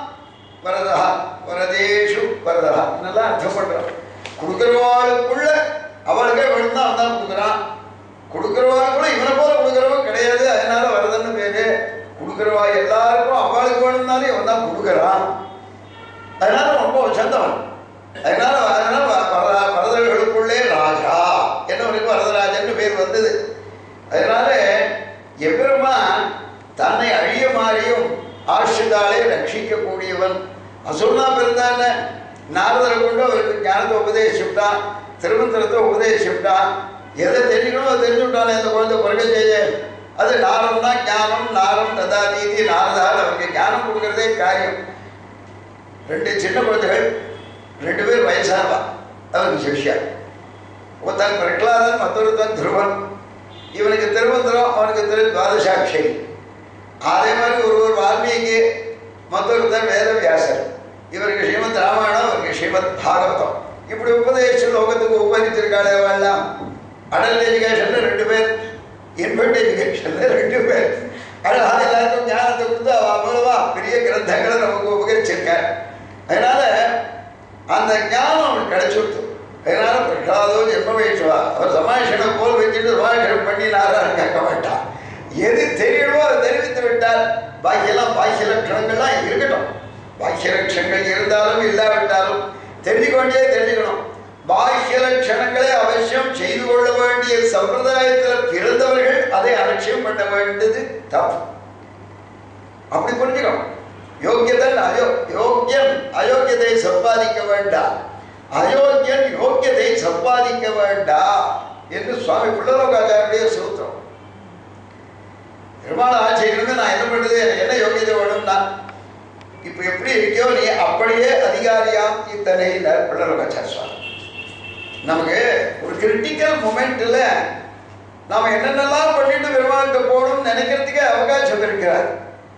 வரதா வரதேஷு வரதா நல்லா அர்த்தம் பண்றான் கொடுக்குறவாளுக்குள்ள அவளுக்கே வேணும் தான் அவன் கொடுக்குறான் கொடுக்குறவாளுக்குள்ள இவனை போல கொடுக்குறவன் கிடையாது அதனால வரதன்னு பேரு கொடுக்குறவா எல்லாருக்கும் அவளுக்கு வேணும்னாலே இவன் தான் கொடுக்குறான் அதனால ரொம்ப வசந்தவன் அதனால அதனால வ- வர- வரதர்களுக்குள்ளே ராஜா என்னவனுக்கு வரதராஜன் பேர் வந்தது அதனால எம்பெருமான் தன்னை அழிய மாறியும் ஆசிரிதாலே ரட்சிக்கக்கூடியவன் அசுரனா பிறந்தான நாரதரை கொண்டு அவருக்கு ஞானத்தை உபதேசிவிட்டான் திருமந்திரத்தை உபதேசிவிட்டான் எதை தெரிஞ்சுக்கணும் அதை தெரிஞ்சுவிட்டானே அந்த குழந்தை பிறக்க செய்ய அது நாரம்னா ஞானம் நாரம் ததாதீதி நாரதால் அவருக்கு ஞானம் கொடுக்கறதே காரியம் ரெண்டு சின்ன குழந்தைகள் ரெண்டு பேர் வயசானவா அவருக்கு சிஷ்யா ஒருத்தன் பிரகலாதன் மற்றொருத்தன் துருவன் இவனுக்கு திருமந்திரம் அவனுக்கு திரு துவாதசாட்சி அதே மாதிரி ஒருவர் வால்மீகி மற்றொருத்தர் வேதவியாசர் இவருக்கு ஸ்ரீமத் ராமாயணம் அவருக்கு ஸ்ரீமத் பாகவதம் இப்படி உபதேச லோகத்துக்கு உபரித்திருக்காளே எல்லாம் அடல் எஜுகேஷன்ல ரெண்டு பேர் இன்ஃபென்ட் எஜுகேஷன்ல ரெண்டு பேர் அழகா எல்லாருக்கும் ஞானத்தை கொடுத்து அவ அவ்வளவா பெரிய கிரந்தங்களை நமக்கு உபகரிச்சிருக்கார் அதனால அந்த ஞானம் அவனுக்கு கிடைச்சுடுத்து அதனால பிரகலாதோ ஜென்ம வைஷ்வா அவர் சமாஷணம் போல் வச்சுட்டு சமாஷணம் பண்ணி நாராயணன் கேட்க மாட்டான் எது தெரியணுமோ அதை தெரிவித்து விட்டார் பாக்கியெல்லாம் பாக்கிய லட்சணங்கள்லாம் இருக்கட்டும் பாக்கிய லட்சணங்கள் இருந்தாலும் இல்லாவிட்டாலும் தெரிஞ்சு கொண்டே தெரிஞ்சுக்கணும் பாக்கிய லட்சணங்களை அவசியம் செய்து கொள்ள வேண்டிய சம்பிரதாயத்தில் பிறந்தவர்கள் அதை அலட்சியம் பண்ண வேண்டியது தப்பு அப்படி புரிஞ்சுக்கணும் யோக்கியதன் அயோ யோக்கியன் அயோக்கியத்தை சம்பாதிக்க வேண்டாம் அயோக்கியன் யோக்கியத்தை சம்பாதிக்க வேண்டாம் என்று சுவாமி பிள்ளலோகாச்சாரியுடைய சூத்திரம் பெருமாள் ஆட்சியிலிருந்து நான் என்ன பண்ணுறது எனக்கு என்ன யோகியதை வேணும்னா இப்போ எப்படி இருக்கியோ நீ அப்படியே அதிகாரியாம் இத்தனை பிள்ளலோகாச்சார சுவாமி நமக்கு ஒரு கிரிட்டிக்கல் மூமெண்ட்டில் நாம் என்னென்னலாம் பண்ணிட்டு பெருமாள்கிட்ட போகணும்னு நினைக்கிறதுக்கே அவகாசம் இருக்கிறார்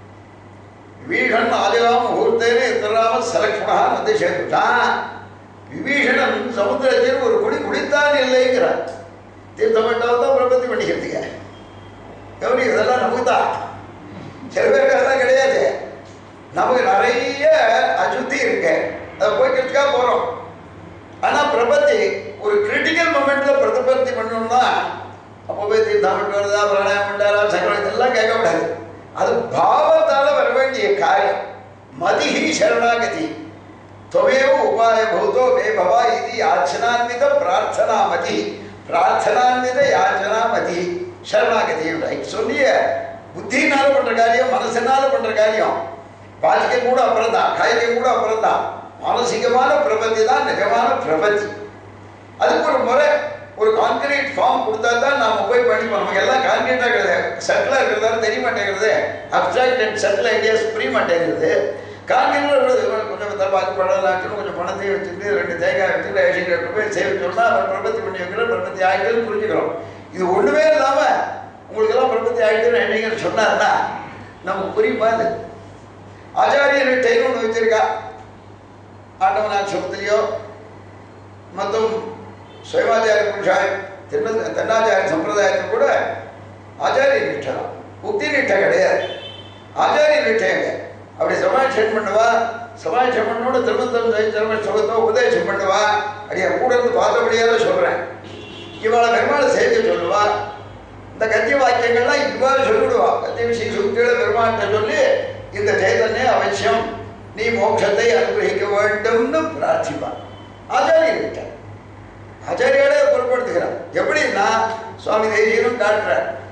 விபீஷன் ஆதிராம முகூர்த்தேன எத்தராம சலக்ஷணா வந்து சேர்த்துட்டான் விபீஷணன் சமுத்திரத்தில் ஒரு குடி குடித்தான் இல்லைங்கிறார் தீர்த்தமண்டலம் தான் பிரபத்தி பண்ணிக்கிறதுங்க கவனி இதெல்லாம் நமக்கு தான் சில பேருக்கு அதெல்லாம் கிடையாது நமக்கு நிறைய அசுத்தி இருக்கு அதை போய்க்கிறதுக்காக போகிறோம் ஆனால் பிரபத்தி ஒரு கிரிட்டிக்கல் மூமெண்ட்ல பிரதிபத்தி பண்ணணும்னா அப்போ போய் தீர்த்தம் வருதா பிராணாயம் பண்ணாரா சக்கரம் இதெல்லாம் கேட்கக்கூடாது அது பாவத்தால வர வேண்டிய காரியம் மதிஹி சரணாகதி தொமேவ உபாய பூதோ மே பவா இது யாச்சனான்வித பிரார்த்தனா மதி பிரார்த்தனான்வித யாச்சனா மதி சரணாகதி சொல்லிய புத்தினால பண்ற காரியம் மனசினால பண்ற காரியம் பாதிக்கம் கூட அப்புறம் தான் காய்கம் கூட அப்புறம் தான் மானசிகமான பிரபத்தி தான் நிஜமான பிரபத்தி அதுக்கு ஒரு முறை ஒரு கான்கிரீட் ஃபார்ம் கொடுத்தா தான் நாம போய் பண்ணிப்போம் நமக்கு எல்லாம் கான்கிரீட்டாக இருக்கிறது செட்டில் இருக்கிறதால தெரிய மாட்டேங்கிறது அப்சாக்ட் அண்ட் செட்டில் ஐடியாஸ் புரிய மாட்டேங்கிறது கான்கிரீட் கொஞ்சம் தப்பாக்கு பழம் வச்சுட்டு கொஞ்சம் பணத்தையும் வச்சுட்டு ரெண்டு தேங்காய் வச்சுட்டு ரேஷன் கட்டு போய் சேவிச்சோம்னா அவர் பிரபத்தி பண்ணி வைக்கிறோம் பிரபத்தி ஆகிட்டுன்னு புரிஞ்சுக்கிறோம் இது ஒன்றுமே இல்லாமல் உங்களுக்கெல்லாம் பிரபத்தி ஆகிட்டுன்னு என்னைக்கு சொன்னார்னா நமக்கு புரியுமா அது ஆச்சாரியர் டைம் ஒன்று வச்சிருக்கா ஆண்டவனார் சமத்திலையோ மற்றும் சுயமாச்சாரிய புருஷாயம் தென்ன தென்னாச்சாரிய சம்பிரதாயத்தில் கூட ஆச்சாரிய நிஷ்டை தான் உக்தி நிஷ்டை கிடையாது ஆச்சாரிய நிஷ்டைங்க அப்படி சமாட்சம் பண்ணுவா சமாட்சம் பண்ணோட திருமந்தம் திருமண சுகத்தை உபதேசம் பண்ணுவா அடியா கூட இருந்து பார்த்தபடியால சொல்கிறேன் இவளை பெருமாளை சேர்க்க சொல்லுவா இந்த கத்திய வாக்கியங்கள்லாம் இவ்வாறு சொல்லிவிடுவா கத்திய விஷய சுக்திகளை பெருமாள்கிட்ட சொல்லி இந்த சைதன்யம் அவசியம் நீ மோட்சத்தை அனுகிரகிக்க வேண்டும்னு பிரார்த்திப்பான் ஆச்சாரியன் கிட்ட ஆச்சாரியாலே பொருட்படுத்துகிறார் எப்படின்னா சுவாமி தேசியனும் காட்டுறார்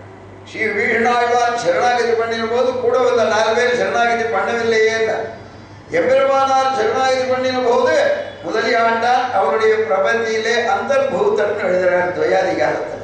ஸ்ரீ வீழ்நாழ்வான் சரணாகதி பண்ணின போது கூட வந்த நாலு பேர் சரணாகதி பண்ணவில்லையே எம்பெருமானார் சரணாகதி பண்ணின போது முதலியாண்டான் அவருடைய பிரபந்தியிலே அந்தர்பூத்தன் எழுதுறார் துவயாதிகாரத்தில்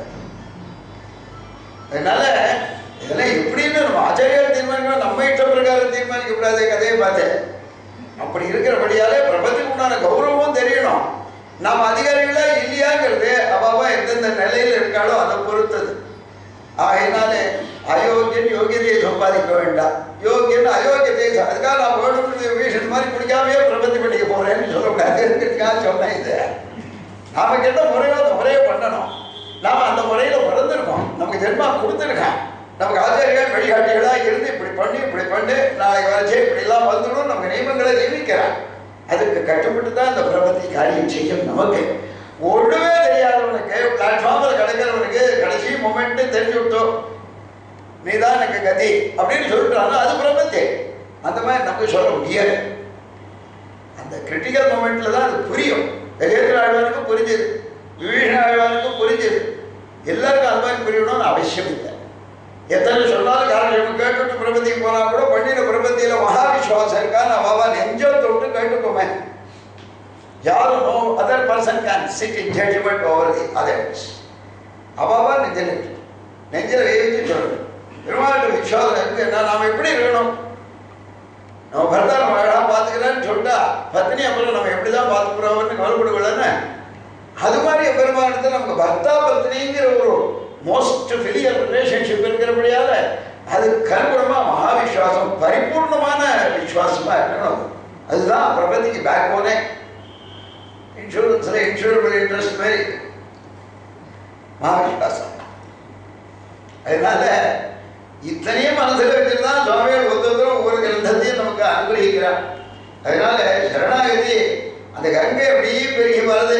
அதனால இதெல்லாம் எப்படின்னு நம்ம ஆச்சாரியார் தீர்மானிக்கணும் நம்ம இஷ்ட பிரகாரம் தீர்மானிக்க கூடாது கதையை பார்த்தேன் அப்படி இருக்கிறபடியாலே பிரபத்துக்கு உண்டான கௌரவமும் தெரியணும் நாம் அதிகாரிகளா இல்லையாங்கிறது அவாவா எந்தெந்த நிலையில் இருக்காளோ அதை பொறுத்தது ஆகையினாலே அயோக்கியன் யோகியதையை சம்பாதிக்க வேண்டாம் யோகியன் அயோக்கியத்தை ச- அதுக்காக நான் வேணும் வீஷன் மாதிரி குடிக்காமையே பிரபத்தி பண்ணிக்க போறேன்னு சொல்லக்கூடாதுங்கிறதுக்காக சொன்னேன் இது நமக்கு என்ன முறையோ அந்த முறையை பண்ணணும் நாம அந்த முறையில பிறந்திருக்கோம் நமக்கு ஜென்மா கொடுத்துருக்கேன் நமக்கு ஆச்சாரியார் வழிகாட்டிகளா இருந்து இப்படி பண்ணி இப்படி பண்ணு நாளைக்கு வரைச்சே இப்படி எல்லாம் வந்துடும் நமக்கு நியமங்களை நியமிக்கிறான் அதுக்கு கட்டுப்பட்டு தான் இந்த பிரபத்தி காரியம் செய்யும் நமக்கு ஒண்ணுமே தெரியாதவனுக்கு பிளாட்ஃபார்மில் கிடைக்கிறவனுக்கு கடைசி மொமெண்ட் தெரிஞ்சு விட்டோம் நீதான் எனக்கு கதி அப்படின்னு சொல்லிட்டாங்க அது பிரபத்தி அந்த மாதிரி நமக்கு சொல்ல முடியாது அந்த கிரிட்டிக்கல் மொமெண்ட்ல தான் அது புரியும் கஜேந்திர ஆழ்வானுக்கு புரிஞ்சது விபீஷண ஆழ்வானுக்கு புரிஞ்சது எல்லாருக்கும் அது மாதிரி புரியணும்னு அவசியம் இல்லை எத்தனை சொன்னாலும் காரணம் கேட்டுட்டு பிரபத்திக்கு போனா கூட பண்ணின பிரபத்தியில மகா விசுவாசம் இருக்கான்னு அவ நெஞ்சம் தொட்டு கேட்டுக்கோமே யாரும் no other person can sit in judgment over the others அவாவா நெஞ்சில் இருக்கு நெஞ்சில் எழுதி சொல்லணும் பெருமாள் விசுவாசம் இருக்கு என்ன நாம எப்படி இருக்கணும் நம்ம பர்த்தா நம்ம அழகா பார்த்துக்கிறேன்னு சொல்லிட்டா பத்னி அப்புறம் நம்ம எப்படி தான் பார்த்துக்கிறோம்னு கவலைப்படுவலன்னு அது மாதிரி பெருமானத்தில் நமக்கு பர்த்தா பத்னிங்கிற ஒரு மோஸ்ட் ஃபிலியல் ரிலேஷன்ஷிப் இருக்கிறபடியால அது கருகுணமா மகா விசுவாசம் பரிபூர்ணமான விசுவாசமா இருக்கணும் அதுதான் பிரபத்திக்கு பேக் போனே இன்சூரன்ஸ்ல இன்சூரபிள் இன்ட்ரெஸ்ட் மாதிரி மகா விசுவாசம் அதனால இத்தனையும் மனசுல வச்சுருந்தா சுவாமிகள் ஒவ்வொருத்தரும் ஒவ்வொரு கிரந்தத்தையும் நமக்கு அனுகிரகிக்கிறார் அதனால சரணாகதி அந்த கங்கை அப்படியே பெருகி வருது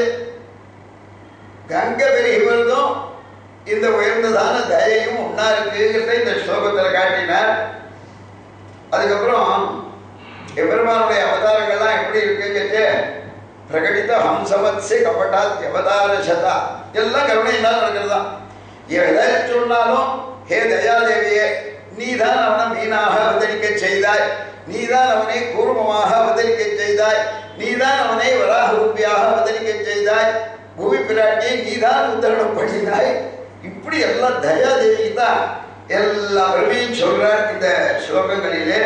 கங்கை பெருகி வருதும் இந்த உயர்ந்ததான தயையும் ஒன்னா இருக்குங்கிறத இந்த ஸ்லோகத்தில் காட்டினார் அதுக்கப்புறம் எபெருமானுடைய அவதாரங்கள்லாம் எப்படி இருக்குங்கிறது பிரகடித்த ஹம்சவத்ஸே கபட்டாத் அவதார சதா எல்லாம் கருணையினால் நடக்கிறது தான் எதை சொன்னாலும் ஹே தயாதேவியே நீதான் அவனை மீனாக அவதரிக்க செய்தாய் நீதான் அவனை கூர்மமாக அவதரிக்க செய்தாய் நீதான் அவனை வராக ரூபியாக அவதரிக்க செய்தாய் பூமி பிராட்டியை நீதான் உத்தரணம் பண்ணினாய் இப்படி எல்லாம் தயாதேவி தான் எல்லா பெருமையும் சொல்றார் இந்த ஸ்லோகங்களிலே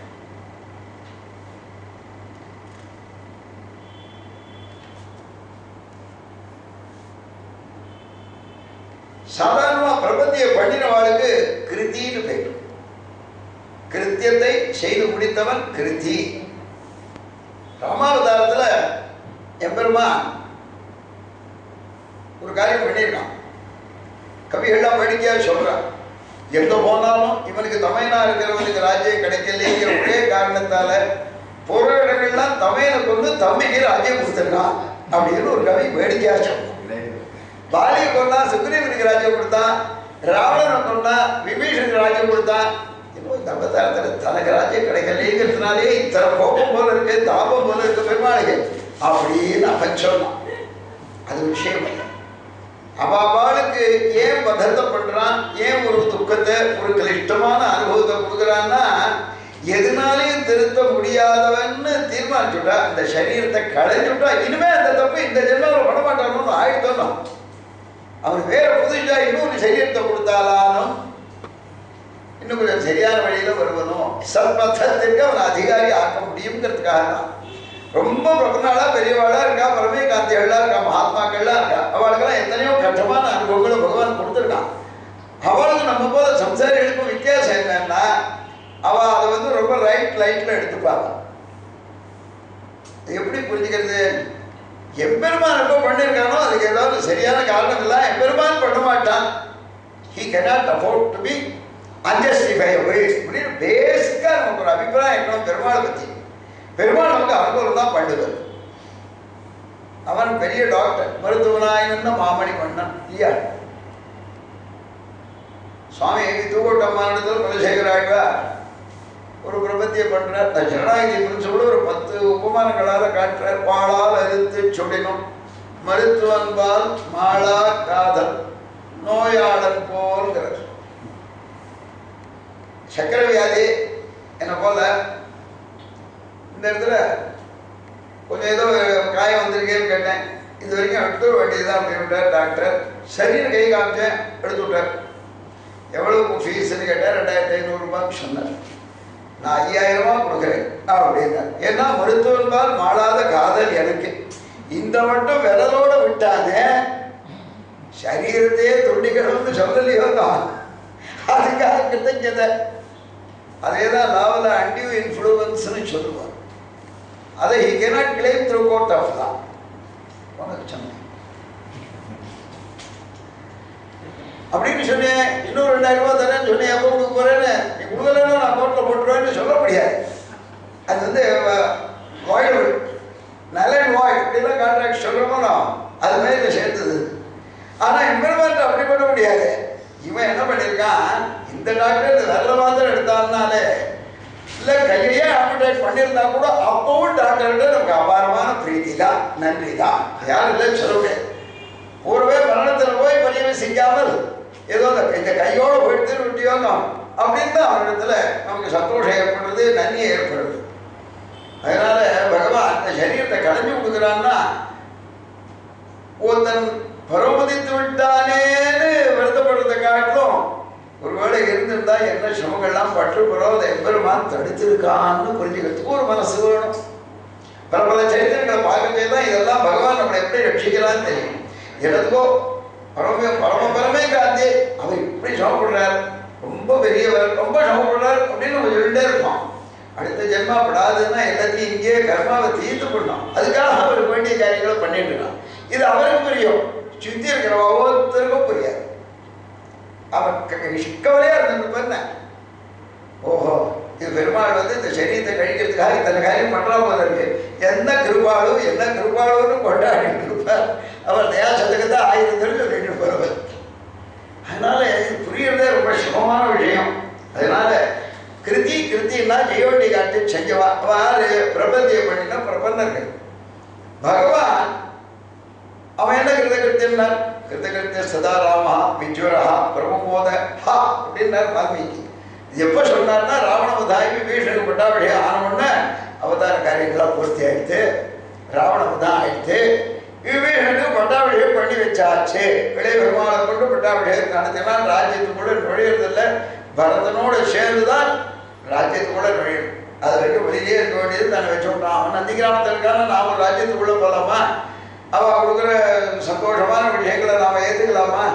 சாதாரணமா பிரபத்தியை பண்ணினவாளுக்கு கிருத்தின்னு பெயர் கிருத்தியத்தை செய்து முடித்தவன் கிருத்தி ராமாவதாரத்துல எம்பெருமான் ஒரு காரியம் பண்ணியிருக்கான் கவிகள்லாம் வேடிக்கையா சொல்றான் எங்க போனாலும் இவனுக்கு தமையனா இருக்கிறவனுக்கு ராஜ்யம் கிடைக்கலைங்கிற ஒரே காரணத்தால பொருள் இடங்கள்லாம் தமையனை கொண்டு தம்பிக்கு ராஜ்யம் கொடுத்துருக்கான் அப்படின்னு ஒரு கவி வேடிக்கையா சொல்றான் பாலியை கொண்டா சுக்ரீவனுக்கு ராஜ்யம் கொடுத்தான் ராவணனை கொண்டா விபீஷனுக்கு ராஜ்யம் கொடுத்தான் இன்னும் இந்த அவதாரத்தில் தனக்கு ராஜ்யம் கிடைக்கலைங்கிறதுனாலே இத்தனை கோபம் போல இருக்கு தாபம் போல இருக்கு பெருமாளுக்கு அப்படின்னு அவன் சொன்னான் அது விஷயம் இல்லை அவாளுக்கு ஏன் பதத்தை பண்றான் ஏன் ஒரு துக்கத்தை ஒரு கிளிஷ்டமான அனுபவத்தை கொடுக்குறான்னா எதுனாலையும் திருத்த முடியாதவன்னு தீர்மானிச்சுட்டா இந்த சரீரத்தை களைஞ்சுட்டா இனிமே அந்த தப்பு இந்த ஜென்மாவில் பண்ண மாட்டானு ஆயிட்டோம் அவன் வேற புதுசா இன்னொரு சரீரத்தை கொடுத்தாலும் இன்னும் கொஞ்சம் சரியான வழியில வருவனும் சத்பத்தத்திற்கு அவன் அதிகாரி ஆக்க முடியுங்கிறதுக்காக தான் ரொம்ப பிரபனாளா பெரியவாளா இருக்கா பரமே காந்திகளா இருக்கா மகாத்மாக்கள்லாம் இருக்கா அவளுக்கெல்லாம் எத்தனையோ கஷ்டமான அனுபவங்களை பகவான் கொடுத்துருக்கான் அவளுக்கு நம்ம போல சம்சாரிகளுக்கும் வித்தியாசம் என்னன்னா அவ அதை வந்து ரொம்ப ரைட் லைட்ல எடுத்துப்பாங்க எப்படி புரிஞ்சுக்கிறது எம்பெருமான் எப்போ பண்ணியிருக்கானோ அதுக்கு ஏதாவது சரியான காரணம் இல்லை எம்பெருமான் பண்ண மாட்டான் he cannot afford to be unjustifiable அப்படின்னு பேசிக்காக நமக்கு ஒரு அபிப்பிராயம் இருக்கணும் பெருமாளை பற்றி பெருமாள் நமக்கு அனுகூலம் தான் பண்ணுவது அவன் பெரிய டாக்டர் மருத்துவனாயின்னு மாமணி பண்ணான் இல்லையா சுவாமி தூக்கோட்டம்மானிடத்தில் குலசேகர ஆழ்வார் ஒரு பிரபத்தியை பண்றார் அந்த ஜனநாயகி பிரின்சிபல் ஒரு பத்து உபமானங்களால காட்டுறார் பாலால் அறுத்து சுடினும் மருத்துவன்பால் மாளா காதல் நோயாளன் போல்கிறார் சக்கரை வியாதி என்னை போல இந்த இடத்துல கொஞ்சம் ஏதோ காயம் வந்திருக்கேன்னு கேட்டேன் இது வரைக்கும் எடுத்து வேண்டியதுதான் அப்படின்னு டாக்டர் சரின்னு கை காமிச்சேன் எடுத்து விட்டார் எவ்வளவு ஃபீஸ்ன்னு கேட்டால் ரெண்டாயிரத்தி ஐநூறுரூபான்னு சொன்னார் நான் ஐயாயிரமா கொடுக்குறேன் அப்படின்னார் ஏன்னா மருத்துவன்பால் மாளாத காதல் எனக்கு இந்த மட்டும் விரலோட விட்டானே சரீரத்தையே துண்டிக்கணும்னு சொல்லலையோ தான் அதுக்காக கிருத்தஞ்சதை அதே தான் லாவில் அண்டியூ இன்ஃப்ளூவன்ஸ்னு சொல்லுவார் அதை he cannot claim through court of தான் உனக்கு சொன்னேன் அப்படின்னு சொன்னேன் இன்னும் ரெண்டாயிரம் ரூபாய் தரேன்னு சொன்னேன் எப்போ கொடுக்க போறேன்னு நீ கொடுக்கலன்னா நான் கோர்ட்டில் போட்டுருவேன்னு சொல்ல முடியாது அது வந்து வாய்டு நலன் வாய்டு இப்படிலாம் கான்ட்ராக்ட் சொல்கிறோமோ அது மாதிரி இதை சேர்த்தது ஆனால் இம்ப்ளிமெண்ட் அப்படி பண்ண முடியாது இவன் என்ன பண்ணியிருக்கான் இந்த டாக்டர் இந்த வெள்ள மாத்திரம் எடுத்தான்னாலே இல்லை கையிலேயே ஆப்ரேட் பண்ணியிருந்தா கூட அப்பவும் டாக்டர்கிட்ட நமக்கு அபாரமான பிரீத்தி தான் நன்றி தான் யாரும் இல்லைன்னு சொல்ல முடியாது ஒருவே மரணத்தில் போய் பதிவு செய்யாமல் ஏதோ இந்த இந்த கையோட போயிட்டு விட்டியோனோ அப்படின்னு தான் அவரிடத்துல நமக்கு சந்தோஷம் ஏற்படுறது நன்மை ஏற்படுது அதனால பகவான் அந்த சரீரத்தை களைஞ்சு கொடுக்குறான்னா ஒருத்தன் பரமதித்து விட்டானேன்னு வருத்தப்படுறதை காட்டிலும் ஒருவேளை இருந்திருந்தா என்ன சிரமங்கள்லாம் பற்று பரவதை எம்பெருமான் தடுத்திருக்கான்னு புரிஞ்சுக்கிறதுக்கு ஒரு மனசு வேணும் பல பல சரித்திரங்களை பார்க்கவே தான் இதெல்லாம் பகவான் நம்மளை எப்படி ரட்சிக்கலாம்னு தெரியும் எனக்கோ பரம பரம பரமே காந்தி அவர் இப்படி சமப்படுறார் ரொம்ப பெரியவர் ரொம்ப சமப்படுறார் அப்படின்னு நம்ம சொல்லிட்டே இருப்போம் அடுத்த ஜென்மா படாதுன்னா எல்லாத்தையும் இங்கேயே கர்மாவை தீர்த்து பண்ணோம் அதுக்காக அவருக்கு வேண்டிய காரியங்களை பண்ணிட்டு இருக்கான் இது அவருக்கு புரியும் சுத்தி இருக்கிற ஒவ்வொருத்தருக்கும் புரியாது அவன் கவலையா இருந்திருப்பாருன்னு ஓஹோ இது பெருமாள் வந்து இந்த சரீரத்தை கழிக்கிறதுக்காக இத்தனை காரியம் பண்றா போல இருக்கு என்ன கிருபாளு என்ன கிருபாளுன்னு கொண்டாடிட்டு இருப்பார் அவர் தயா சதகத்தை ஆயிரம் தெரிஞ்சு சொல்லிட்டு இருப்பார் அதனால இது புரியறதே ரொம்ப சிரமமான விஷயம் அதனால கிருதி கிருத்தின்னா ஜெயோண்டி காட்டு செஞ்சவா அவ்வாறு பிரபந்திய பண்ணின பிரபன்னர்கள் பகவான் அவன் என்ன கிருதகிருத்தியம்னா கிருதகிருத்திய சதாராமா விஜுவரா பிரமமோத ஹா அப்படின்னார் வால்மீகி இது எப்போ சொன்னார்னா ராவணவதாயி விபீஷனுக்கு பட்டாபிஷேகம் ஆனவுடனே அவதார காரியங்களாம் பூர்த்தி ஆயிடுத்து ராவணவதம் ஆயிடுத்து விபீஷனுக்கு பட்டாபிஷேகம் பண்ணி வச்சாச்சு இளைய பெருமாளை கொண்டு பட்டாபிஷேகம் நடத்தினா ராஜ்யத்துக்குள்ள நுழையிறதில்ல பரதனோடு சேர்ந்து தான் ராஜ்யத்துக்குள்ள நுழையும் அது வரைக்கும் வெளியிலே இருக்க வேண்டியது தானே வச்சு விட்டான் அவன் நந்தி கிராமத்தில் இருக்கான நாம ராஜ்யத்துக்குள்ள போகலாமா அவ கொடுக்குற சந்தோஷமான விஷயங்களை நாம ஏத்துக்கலாமா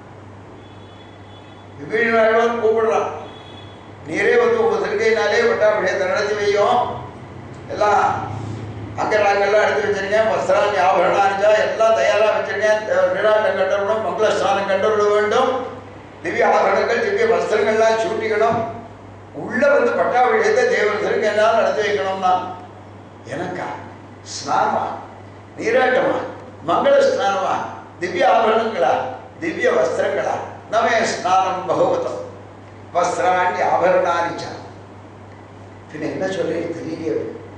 விபீஷன் கூப்பிடுறான் நீரே வந்து உங்க திருக்கையினாலே பட்டாபிஷேகத்தை நடத்தி வையும் எல்லாம் அங்கராங்கெல்லாம் எடுத்து வச்சிருக்கேன் வஸ்திராணி ஆபரணானிச்சா எல்லாம் தயாராக வச்சிருக்கேன் நிராட்டம் கண்டறணும் மங்களஸ்தானம் கண்டறிட வேண்டும் திவ்ய ஆபரணங்கள் திவ்ய வஸ்திரங்கள்லாம் சூட்டிக்கணும் உள்ள வந்து பட்டாபிஷேகத்தை தேவர் திருக்கையினால் நடத்தி வைக்கணும்னா எனக்கா ஸ்நானமா நீராட்டமா மங்கள ஸ்நானமா திவ்ய ஆபரணங்களா திவ்ய வஸ்திரங்களா நமே ஸ்நானம் பகவதம் வஸ்திராணி ஆபரணானிச்ச பின்ன என்ன சொல்லி தெரியலையே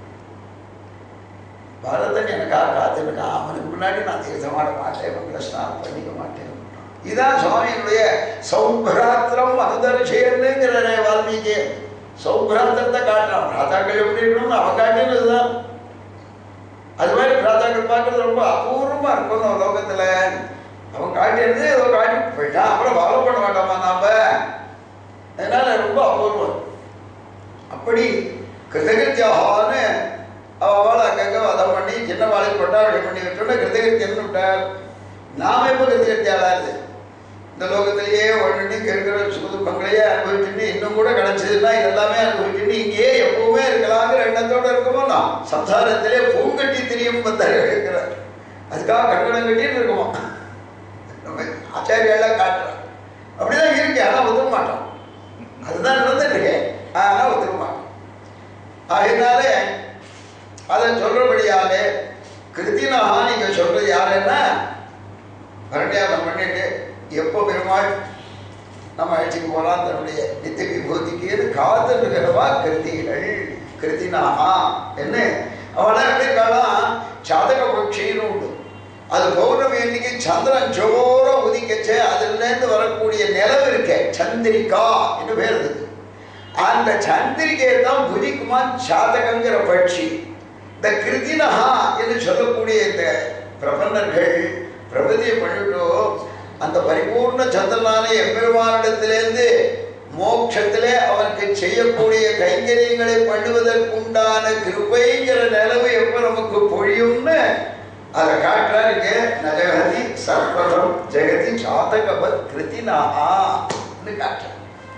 பரதன் எனக்காக காத்திருக்கான் அவனுக்கு முன்னாடி நான் தீர்த்தமாட மாட்டேன் மங்கள ஸ்நானம் பண்ணிக்க மாட்டேன் இதான் சுவாமியினுடைய சௌபிராத்திரம் அனுதர்ஷேன்னுங்கிற வால்மீகி சௌபிராத்திரத்தை காட்டுறான் ராதாக்கள் எப்படி இருக்கணும்னு அவன் காட்டினதுதான் அது மாதிரி பிராத்தாக்கள் பார்க்கறது ரொம்ப அபூர்வமா இருக்கணும் லோகத்துல அவன் காட்டினது ஏதோ காட்டி போயிட்டான் அப்புறம் ஃபாலோ பண்ண மாட்டோமா நாம அதனால ரொம்ப அபூர்வம் அப்படி கிருதகிருத்தியாகான்னு அவள் அங்கங்க வதம் பண்ணி சின்ன வாழை கொண்டாடி பண்ணி விட்டோன்னா கிருதகிருத்தியன்னு விட்டார் நாம எப்போ கிருதகிருத்தியாளாது இந்த லோகத்திலேயே ஒன்று இருக்கிற சுதுக்கங்களையே அனுபவிச்சுட்டு இன்னும் கூட கிடைச்சதுன்னா இதெல்லாமே அனுபவிச்சுட்டு இங்கேயே எப்பவுமே இருக்கலாங்கிற எண்ணத்தோட இருக்குமோ நான் சம்சாரத்திலே பூங்கட்டி திரியும் பத்தர் இருக்கிறார் அதுக்காக கங்கணம் கட்டின்னு இருக்குமோ நம்ம ஆச்சாரியெல்லாம் காட்டுறோம் அப்படிதான் இருக்கேன் ஆனால் ஒத்துக்க மாட்டோம் அதுதான் நடந்துட்டு இருக்கேன் ஆனால் ஒத்துக்க மாட்டோம் அதனால அதை சொல்றபடியாலே கிருத்தினா நீங்க சொல்றது யாருன்னா பரண்யாசம் பண்ணிட்டு எப்போ பெருமாள் நம்ம அழைச்சிக்கு போகலாம் தன்னுடைய நித்திய விபூதிக்கு காத்து இருக்கிறவா கிருத்திகள் கிருத்தினாகா என்ன அவளை எப்படி இருக்காளாம் சாதக பட்சின்னு உண்டு அது பௌர்ணமி அன்னைக்கு சந்திரன் ஜோர உதிக்கச்சே அதுலேருந்து வரக்கூடிய நிலவு இருக்கே சந்திரிகா என்று பேர் இருக்கு அந்த சந்திரிகையை தான் புதிக்குமான் சாதகங்கிற பட்சி இந்த கிருதினஹா என்று சொல்லக்கூடிய இந்த பிரபன்னர்கள் பிரபதியை பண்ணிட்டோ அந்த பரிபூர்ண சந்திரனான எம்பெருமானிடத்திலேருந்து மோட்சத்திலே அவனுக்கு செய்யக்கூடிய கைங்கரியங்களை பண்ணுவதற்குண்டான கிருபைங்கிற நிலவு எப்ப நமக்கு பொழியும்னு அதை காட்டுறாருங்க நஜகதி சர்வதம் ஜெகதி சாதகவத் கிருதினான்னு காட்டுறார்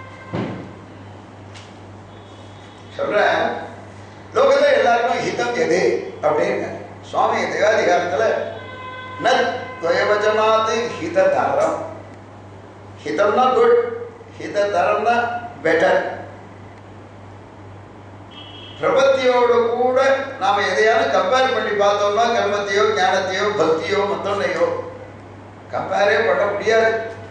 சொல்றேன் லோகத்துல எல்லாருக்கும் ஹிதம் எது அப்படின்னு சுவாமி தேவாதிகாரத்துல நத்வயவச்சனாது ஹிததரம் ஹிதம்னா குட் ஹிததரம்னா பெட்டர் பிரபத்தியோடு கூட நாம எதையாவது கம்பேர் பண்ணி பார்த்தோம்னா கர்மத்தையோ ஞானத்தையோ பக்தியோ மத்தொன்னையோ கம்பேரே பண்ண முடியாது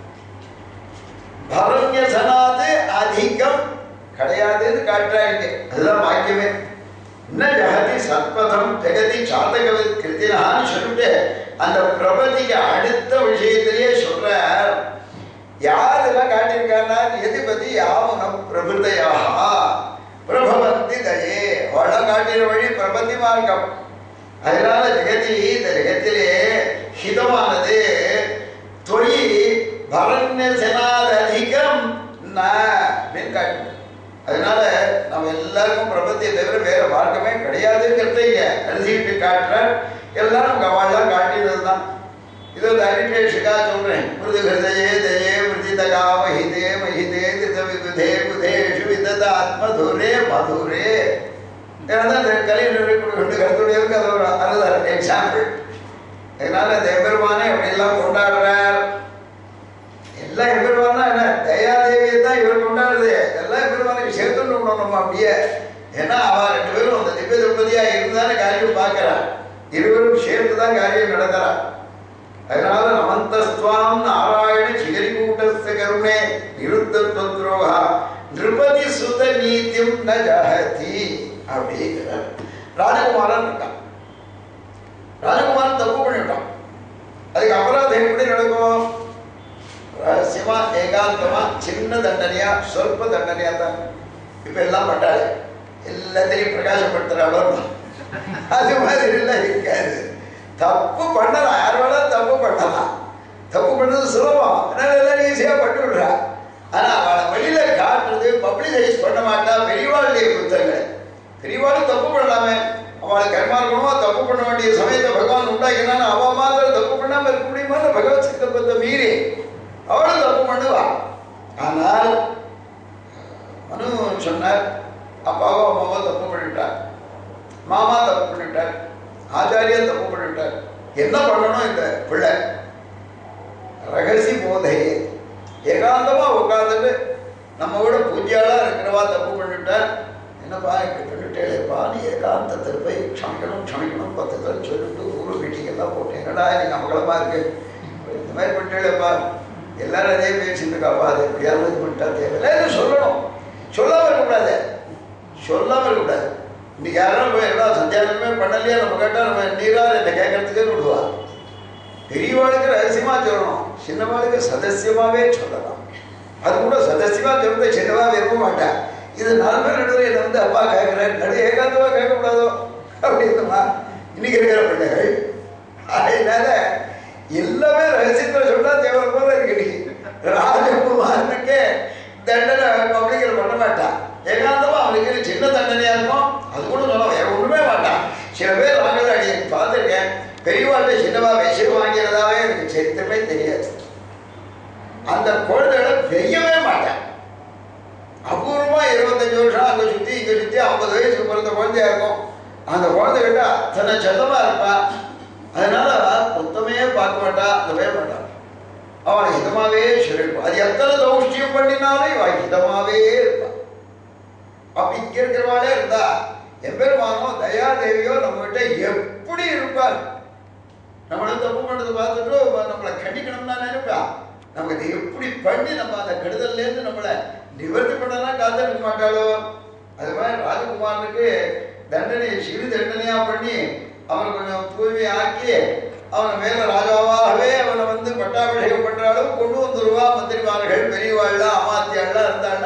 பரண்யசனாது அதிகம் கிடையாதுன்னு காட்டுறாங்க அதுதான் வாக்கியமே என்ன ஜகதி சத்பதம் ஜெகதி சாதகவத் கிருத்தினான்னு சொல்லிட்டு அந்த பிரபதிக்கு அடுத்த விஷயத்திலேயே சொல்றார் யாரெல்லாம் காட்டியிருக்காருன்னா எதிபதி யாவனம் பிரபுதையாக பிரபவந்தி தயே அவள காட்டின வழி பிரபந்தி மார்க்கம் அதனால ஜெகதி இந்த ஜெகத்திலே ஹிதமானது தொழி பரண்யசனாத அதிகம் அப்படின்னு காட்டு அதனால நம்ம எல்லாருக்கும் பிரபத்தியை தவிர வேற மார்க்கமே கிடையாதுங்கிறத இங்க எழுதிட்டு காட்டுறார் எல்லாம் நம்ம அவள்லாம் காட்டினது தான் இது ஒரு அரிட்டேஷுக்காக சொல்றேன் மிருது ஹிருதயே தயே மிருதிதகா மஹிதே மஹிதே தித விபுதே புதேஷு விதத ஆத்மதுரே மதுரே ஏன்னா இந்த கலைஞரை கொண்டு கருத்துடையவருக்கு அது ஒரு அறுதல் எக்ஸாம்பிள் அதனால இந்த எம்பெருமானை அப்படியெல்லாம் கொண்டாடுறார் எல்லாம் எம்பெருமானா என்ன தயாதேவியை தான் இவர் கொண்டாடுது எல்லாம் எம்பெருமானுக்கு சேர்த்துன்னு விடணும் அப்படியே ஏன்னா அவ ரெண்டு பேரும் அந்த திவ்ய திருப்பதியா இருந்தானே காரியம் பார்க்கிறா இருவரும் சேர்த்து தான் காரியம் நடக்கிறா அதனால நமந்தஸ்துவாம் நாராயண சிகரி கூட்டஸ்த கருணே நிருத்தத்ரோகா நிருபதி சுத நீத்தியம் ந ஜஹதி அப்படிங்கிறார் ராஜகுமாரன் இருக்கான் ராஜகுமாரன் தப்பு பண்ணிவிட்டான் அதுக்கு அபராதம் எப்படி நடக்கும் ரகசியமா ஏகாந்தமா சின்ன தண்டனையா சொற்ப தண்டனையா தான் இப்ப எல்லாம் பண்றாரு எல்லாத்தையும் பிரகாசப்படுத்துறாளோ அது மாதிரி எல்லாம் இருக்காது தப்பு பண்ணலாம் யார் வேணா தப்பு பண்ணலாம் தப்பு பண்ணது சுலபம் அதனால எல்லாரும் ஈஸியா பண்ணி விடுறா ஆனா அவளை வெளியில காட்டுறது பப்ளிசைஸ் பண்ண மாட்டா பெரியவாளுடைய புத்தகங்கள் பெரியவாளும் தப்பு பண்ணலாமே அவளை கர்மார்க்கணுமா தப்பு பண்ண வேண்டிய சமயத்தை பகவான் உண்டாக்கினான்னு அவ மாத்திரம் தப்பு பண்ணாம இருக்க முடியுமா பகவத் சங்கல்பத்தை மீறி அவளும் தப்பு பண்ணுவா ஆனால் மனு சொன்னார் அப்பாவோ அம்மாவோ தப்பு பண்ணிட்டார் மாமா தப்பு பண்ணிட்டார் ஆச்சாரியா தப்பு பண்ணிட்டார் என்ன பண்ணணும் இந்த பிள்ளை ரகசி போதையே ஏகாந்தமா உட்காந்துட்டு நம்ம கூட பூஜ்யாளா இருக்கிறவா தப்பு பண்ணிட்டார் என்னப்பா இப்படி பண்ணிட்டேப்பா நீ ஏகாந்தத்தில் போய் க்ஷமிக்கணும் க்ஷமிக்கணும் பத்து பேர் சொல்லிட்டு ஊரு மீட்டிங் எல்லாம் போட்டு என்னடா நீங்க அமகலமா இருக்கு இந்த மாதிரி பண்ணிட்டேப்பா எல்லாரும் அதே பேசிட்டு இருக்காப்பா அது எப்படியாவது இது பண்ணிட்டா தேவையில்லை சொல்லணும் சொல்லாம இருக்கக்கூடாது சொல்லாம இருக்கக்கூடாது இன்னைக்கு யாரும் போய் என்னடா சந்தியானமே பண்ணலையா நம்ம கேட்டா நம்ம நீரா என்ன கேட்கறதுக்கே விடுவா பெரியவாளுக்கு ரகசியமா சொல்லணும் சின்னவாளுக்கு சதசியமாவே சொல்லலாம் அது கூட சதசியமா சொல்றது சின்னவா விரும்ப மாட்டேன் இது நாலு பேர் நடுவில் என்னை வந்து அப்பா கேட்கிறேன் நடு ஏகாந்தமா கேட்கக்கூடாதோ அப்படின்னுமா இன்னைக்கு இருக்கிற பிள்ளைகள் அதனால எல்லாமே ரகசியத்தில் சொன்னா தேவை போல இருக்கு இன்னைக்கு ராஜகுமாரனுக்கு தண்டனை பப்ளிக்கில் பண்ண மாட்டான் ஏகாந்தமா அவனுக்கு சின்ன தண்டனையா இருக்கும் அது கூட சொல்ல வேற ஒண்ணுமே மாட்டான் சில பேர் வாங்கல அடி பார்த்துருக்கேன் பெரியவாழ்கிட்ட சின்னவா விஷயம் வாங்கிறதாவே எனக்கு சரித்திரமே தெரியாது அந்த குழந்தைகளை வெய்யவே மாட்டேன் அபூர்வமா இருபத்தஞ்சு வருஷம் அங்க சுத்தி இங்க சுத்தி ஐம்பது வயசுக்கு பிறந்த குழந்தையா இருக்கும் அந்த குழந்தைகிட்ட அத்தனை செல்லமா இருப்பான் அதனால மொத்தமே பார்க்க மாட்டா அந்த மாட்டான் அவனை ஹிதமாவே சொல்லிருப்பான் அது எத்தனை தௌஷ்டியம் பண்ணினாலும் இவன் ஹிதமாவே இருப்பான் அப்ப இங்க இருக்கிறவாளே இருந்தா எம்பெருமானோ தயாதேவியோ நம்ம கிட்ட எப்படி இருப்பார் நம்மள தப்பு பண்ணது பார்த்துட்டு நம்மளை கண்டிக்கணும்னா நினைப்பா நமக்கு இதை எப்படி பண்ணி நம்ம அந்த கெடுதல்ல இருந்து நம்மளை நிவர்த்தி பண்ணலாம் காத்திருக்க மாட்டாளோ அது மாதிரி ராஜகுமாரனுக்கு தண்டனையை சிறு தண்டனையா பண்ணி அவனை கொஞ்சம் தூய்மை ஆக்கி அவனை மேல ராஜாவாகவே அவனை வந்து பட்டாபிஷேகம் பண்ற அளவு கொண்டு வந்துருவா மந்திரிமார்கள் பெரியவாள்லாம் அமாத்தியாள்லாம் இருந்தாள்னா அதான்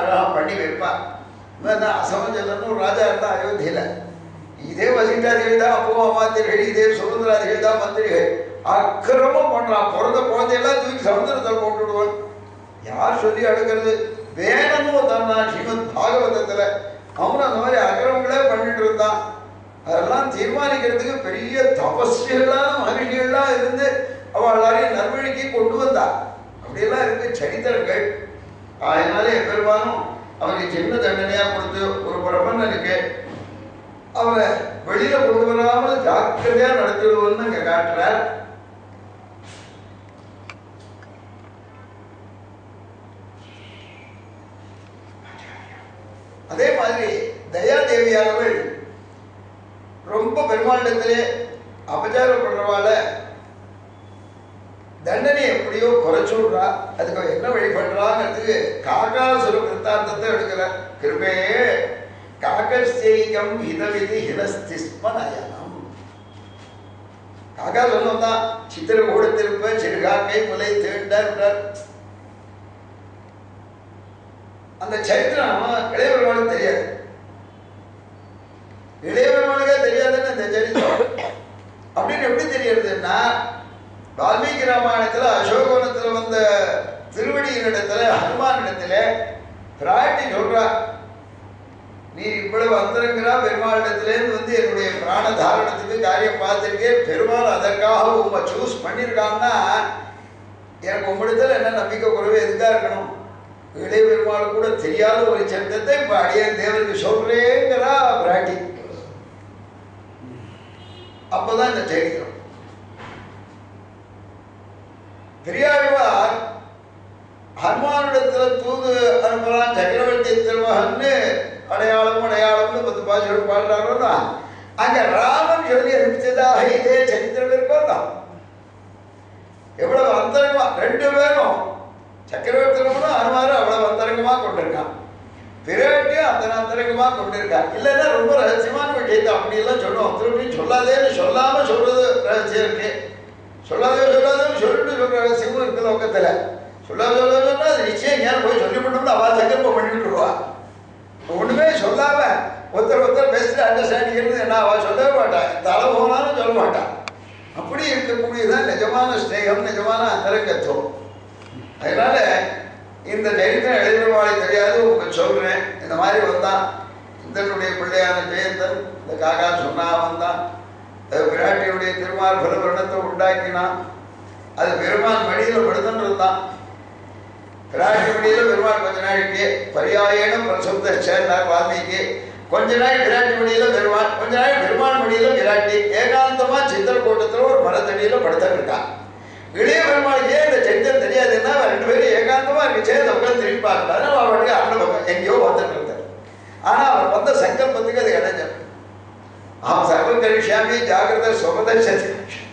அனுகிரகம் பண்ணி வைப்பான் இவன் தான் அசமஞ்சலன்னு ஒரு ராஜா இருந்தான் அயோத்தியில இதே வசிட்டாதிகள் தான் அப்போ அமாத்தியர்கள் இதே சுதந்திராதிகள் தான் மந்திரிகள் அக்கிரமம் பண்றான் பிறந்த குழந்தையெல்லாம் தூக்கி சமுத்திரத்தில் போட்டுடுவான் யார் சொல்லி அடுக்கிறது வேணும்னு தந்தான் ஸ்ரீமத் பாகவதத்துல அவனும் அந்த மாதிரி அக்கிரமங்களே பண்ணிட்டு இருந்தான் அதெல்லாம் தீர்மானிக்கிறதுக்கு பெரிய தபஸ்விகளான மகிழ்ச்சிகள்லாம் இருந்து அவள் எல்லாரையும் நல்வழிக்கு கொண்டு வந்தா அப்படியெல்லாம் இருக்கு சரித்திரங்கள் அதனால பெரும்பாலும் அவனுக்கு சின்ன தண்டனையா கொடுத்து ஒரு பிரபந்தனுக்கு அவரை வெளியில கொண்டு வராமல் ஜாக்கிரதையா நடத்திடுவோம்னு இங்க காட்டுறார் அதே மாதிரி தயாதேவியானவள் ரொம்ப பெருமாண்டத்திலே அபச்சாரப்படுறவால தண்டனை எப்படியோ குறைச்சு விடுறா அதுக்கு அவ என்ன வழி பண்றாங்கிறதுக்கு காகாசுர விற்த்தாந்தத்தை எடுக்கிறார் கிருபே காகஸ்தேகம் ஹிதவிதி ஹிரஸ்திஸ்ம நயனம் காக்கா சொன்னதான் சித்திர கூடத்திருப்ப சிறுகாக்கை முலை தீண்டார் அந்த சரித்திரம் இளையவர்களுக்கு தெரியாது இளையவர்களுக்கே தெரியாதுன்னு இந்த சரித்திரம் அப்படின்னு எப்படி தெரியறதுன்னா வால்மீகி ராமாயணத்துல அசோகவனத்துல வந்த திருவடியினிடத்துல ஹனுமானிடத்துல பிராட்டி சொல்றா நீ இவ்வளவு அந்தரங்கிறா பெருமாளிடத்திலேருந்து வந்து என்னுடைய பிராண தாரணத்துக்கு காரியம் பார்த்திருக்கேன் பெருமாள் அதற்காக உங்களை சூஸ் பண்ணியிருக்கான்னா எனக்கு உங்களிடத்துல என்ன நம்பிக்கை குறைவே எதுக்காக இருக்கணும் இளைய பெருமாள் கூட தெரியாத ஒரு சட்டத்தை இப்ப அடியன் தேவருக்கு சொல்றேங்கிறா பிராட்டி அப்பதான் இந்த சரித்திரம் பெரியாழ்வார் ஹனுமானிடத்துல தூது அனுப்புறான் சக்கரவர்த்தி திருமகன்னு அடையாளம் அடையாளம்னு பத்து பாசுகள் பாடுறாரோன்னா அங்க ராமன் சொல்லி அனுப்பிச்சதாக இதே சரித்திரம் இருக்கோம் எவ்வளவு அந்தரங்கமா ரெண்டு பேரும் சக்கரவர்த்தி திருமணம் அனுமாரும் அவ்வளவு அந்தரங்கமா கொண்டிருக்கான் பிறகு அந்த அந்தரங்கமா கொண்டிருக்கான் இல்லைன்னா ரொம்ப ரகசியமான விஷயத்தை அப்படி எல்லாம் சொல்லுவோம் திருப்பி சொல்லாதேன்னு சொல்லாம சொல்றது ரகசியம் இருக்கு சொல்லாதே சொல்லாதேன்னு சொல்லிட்டு சொல்ற ரகசியமும் இருக்கு லோக்கத்துல சொல்லாத சொல்லாத சொன்னா அது நிச்சயம் ஏன் போய் சொல்லி பண்ணோம்னு அவ சங்கல்பம் பண்ணிட்டு விடுவா ஒண்ணுமே சொல்லாம ஒருத்தர் ஒருத்தர் பேசுற அண்டர்ஸ்டாண்டிங் இருந்து என்ன அவ சொல்லவே மாட்டா தலை போனாலும் சொல்ல மாட்டான் அப்படி இருக்கக்கூடியதான் நிஜமான ஸ்நேகம் நிஜமான அந்தரங்கத்துவம் அதனால இந்த சரித்திரம் எழுதுவாளை தெரியாது உங்களுக்கு சொல்றேன் இந்த மாதிரி வந்தான் இந்தனுடைய பிள்ளையான ஜெயந்தன் இந்த காக்கா சொன்னா வந்தான் அது விராட்டியுடைய திருமால் பலவரணத்தை உண்டாக்கினான் அது பெருமான் மடியில படுத்துன்னு இருந்தான் விராட்டி மடியில பெருமாள் கொஞ்ச நாளைக்கு பரியாயன பிரசப்த சேர்ந்தார் வால்மீகி கொஞ்ச நாள் விராட்டி மடியில பெருமாள் கொஞ்ச நாள் பெருமாள் மடியில விராட்டி ஏகாந்தமா சித்திரக்கூட்டத்துல ஒரு மரத்தடியில படுத்துட்டு இருக்கான் இளைய பெருமாளுக்கு ஏன் இந்த சரித்திரம் தெரியாதுன்னா அவன் ரெண்டு பேரும் ஏகாந்தமா இருக்கு சேர்ந்து உட்காந்து திரும்பி பார்க்கலாரு அவனுக்கு அண்ணன் பக்கம் எங்கேயோ வந்துட்டு இருந்தார் ஆனா அவர் வந்த சங்கல்பத்துக்கு அது இடைஞ்சல் அவன் சர்வம் கரிஷாமி ஜாகிரத சுகதர்ஷன்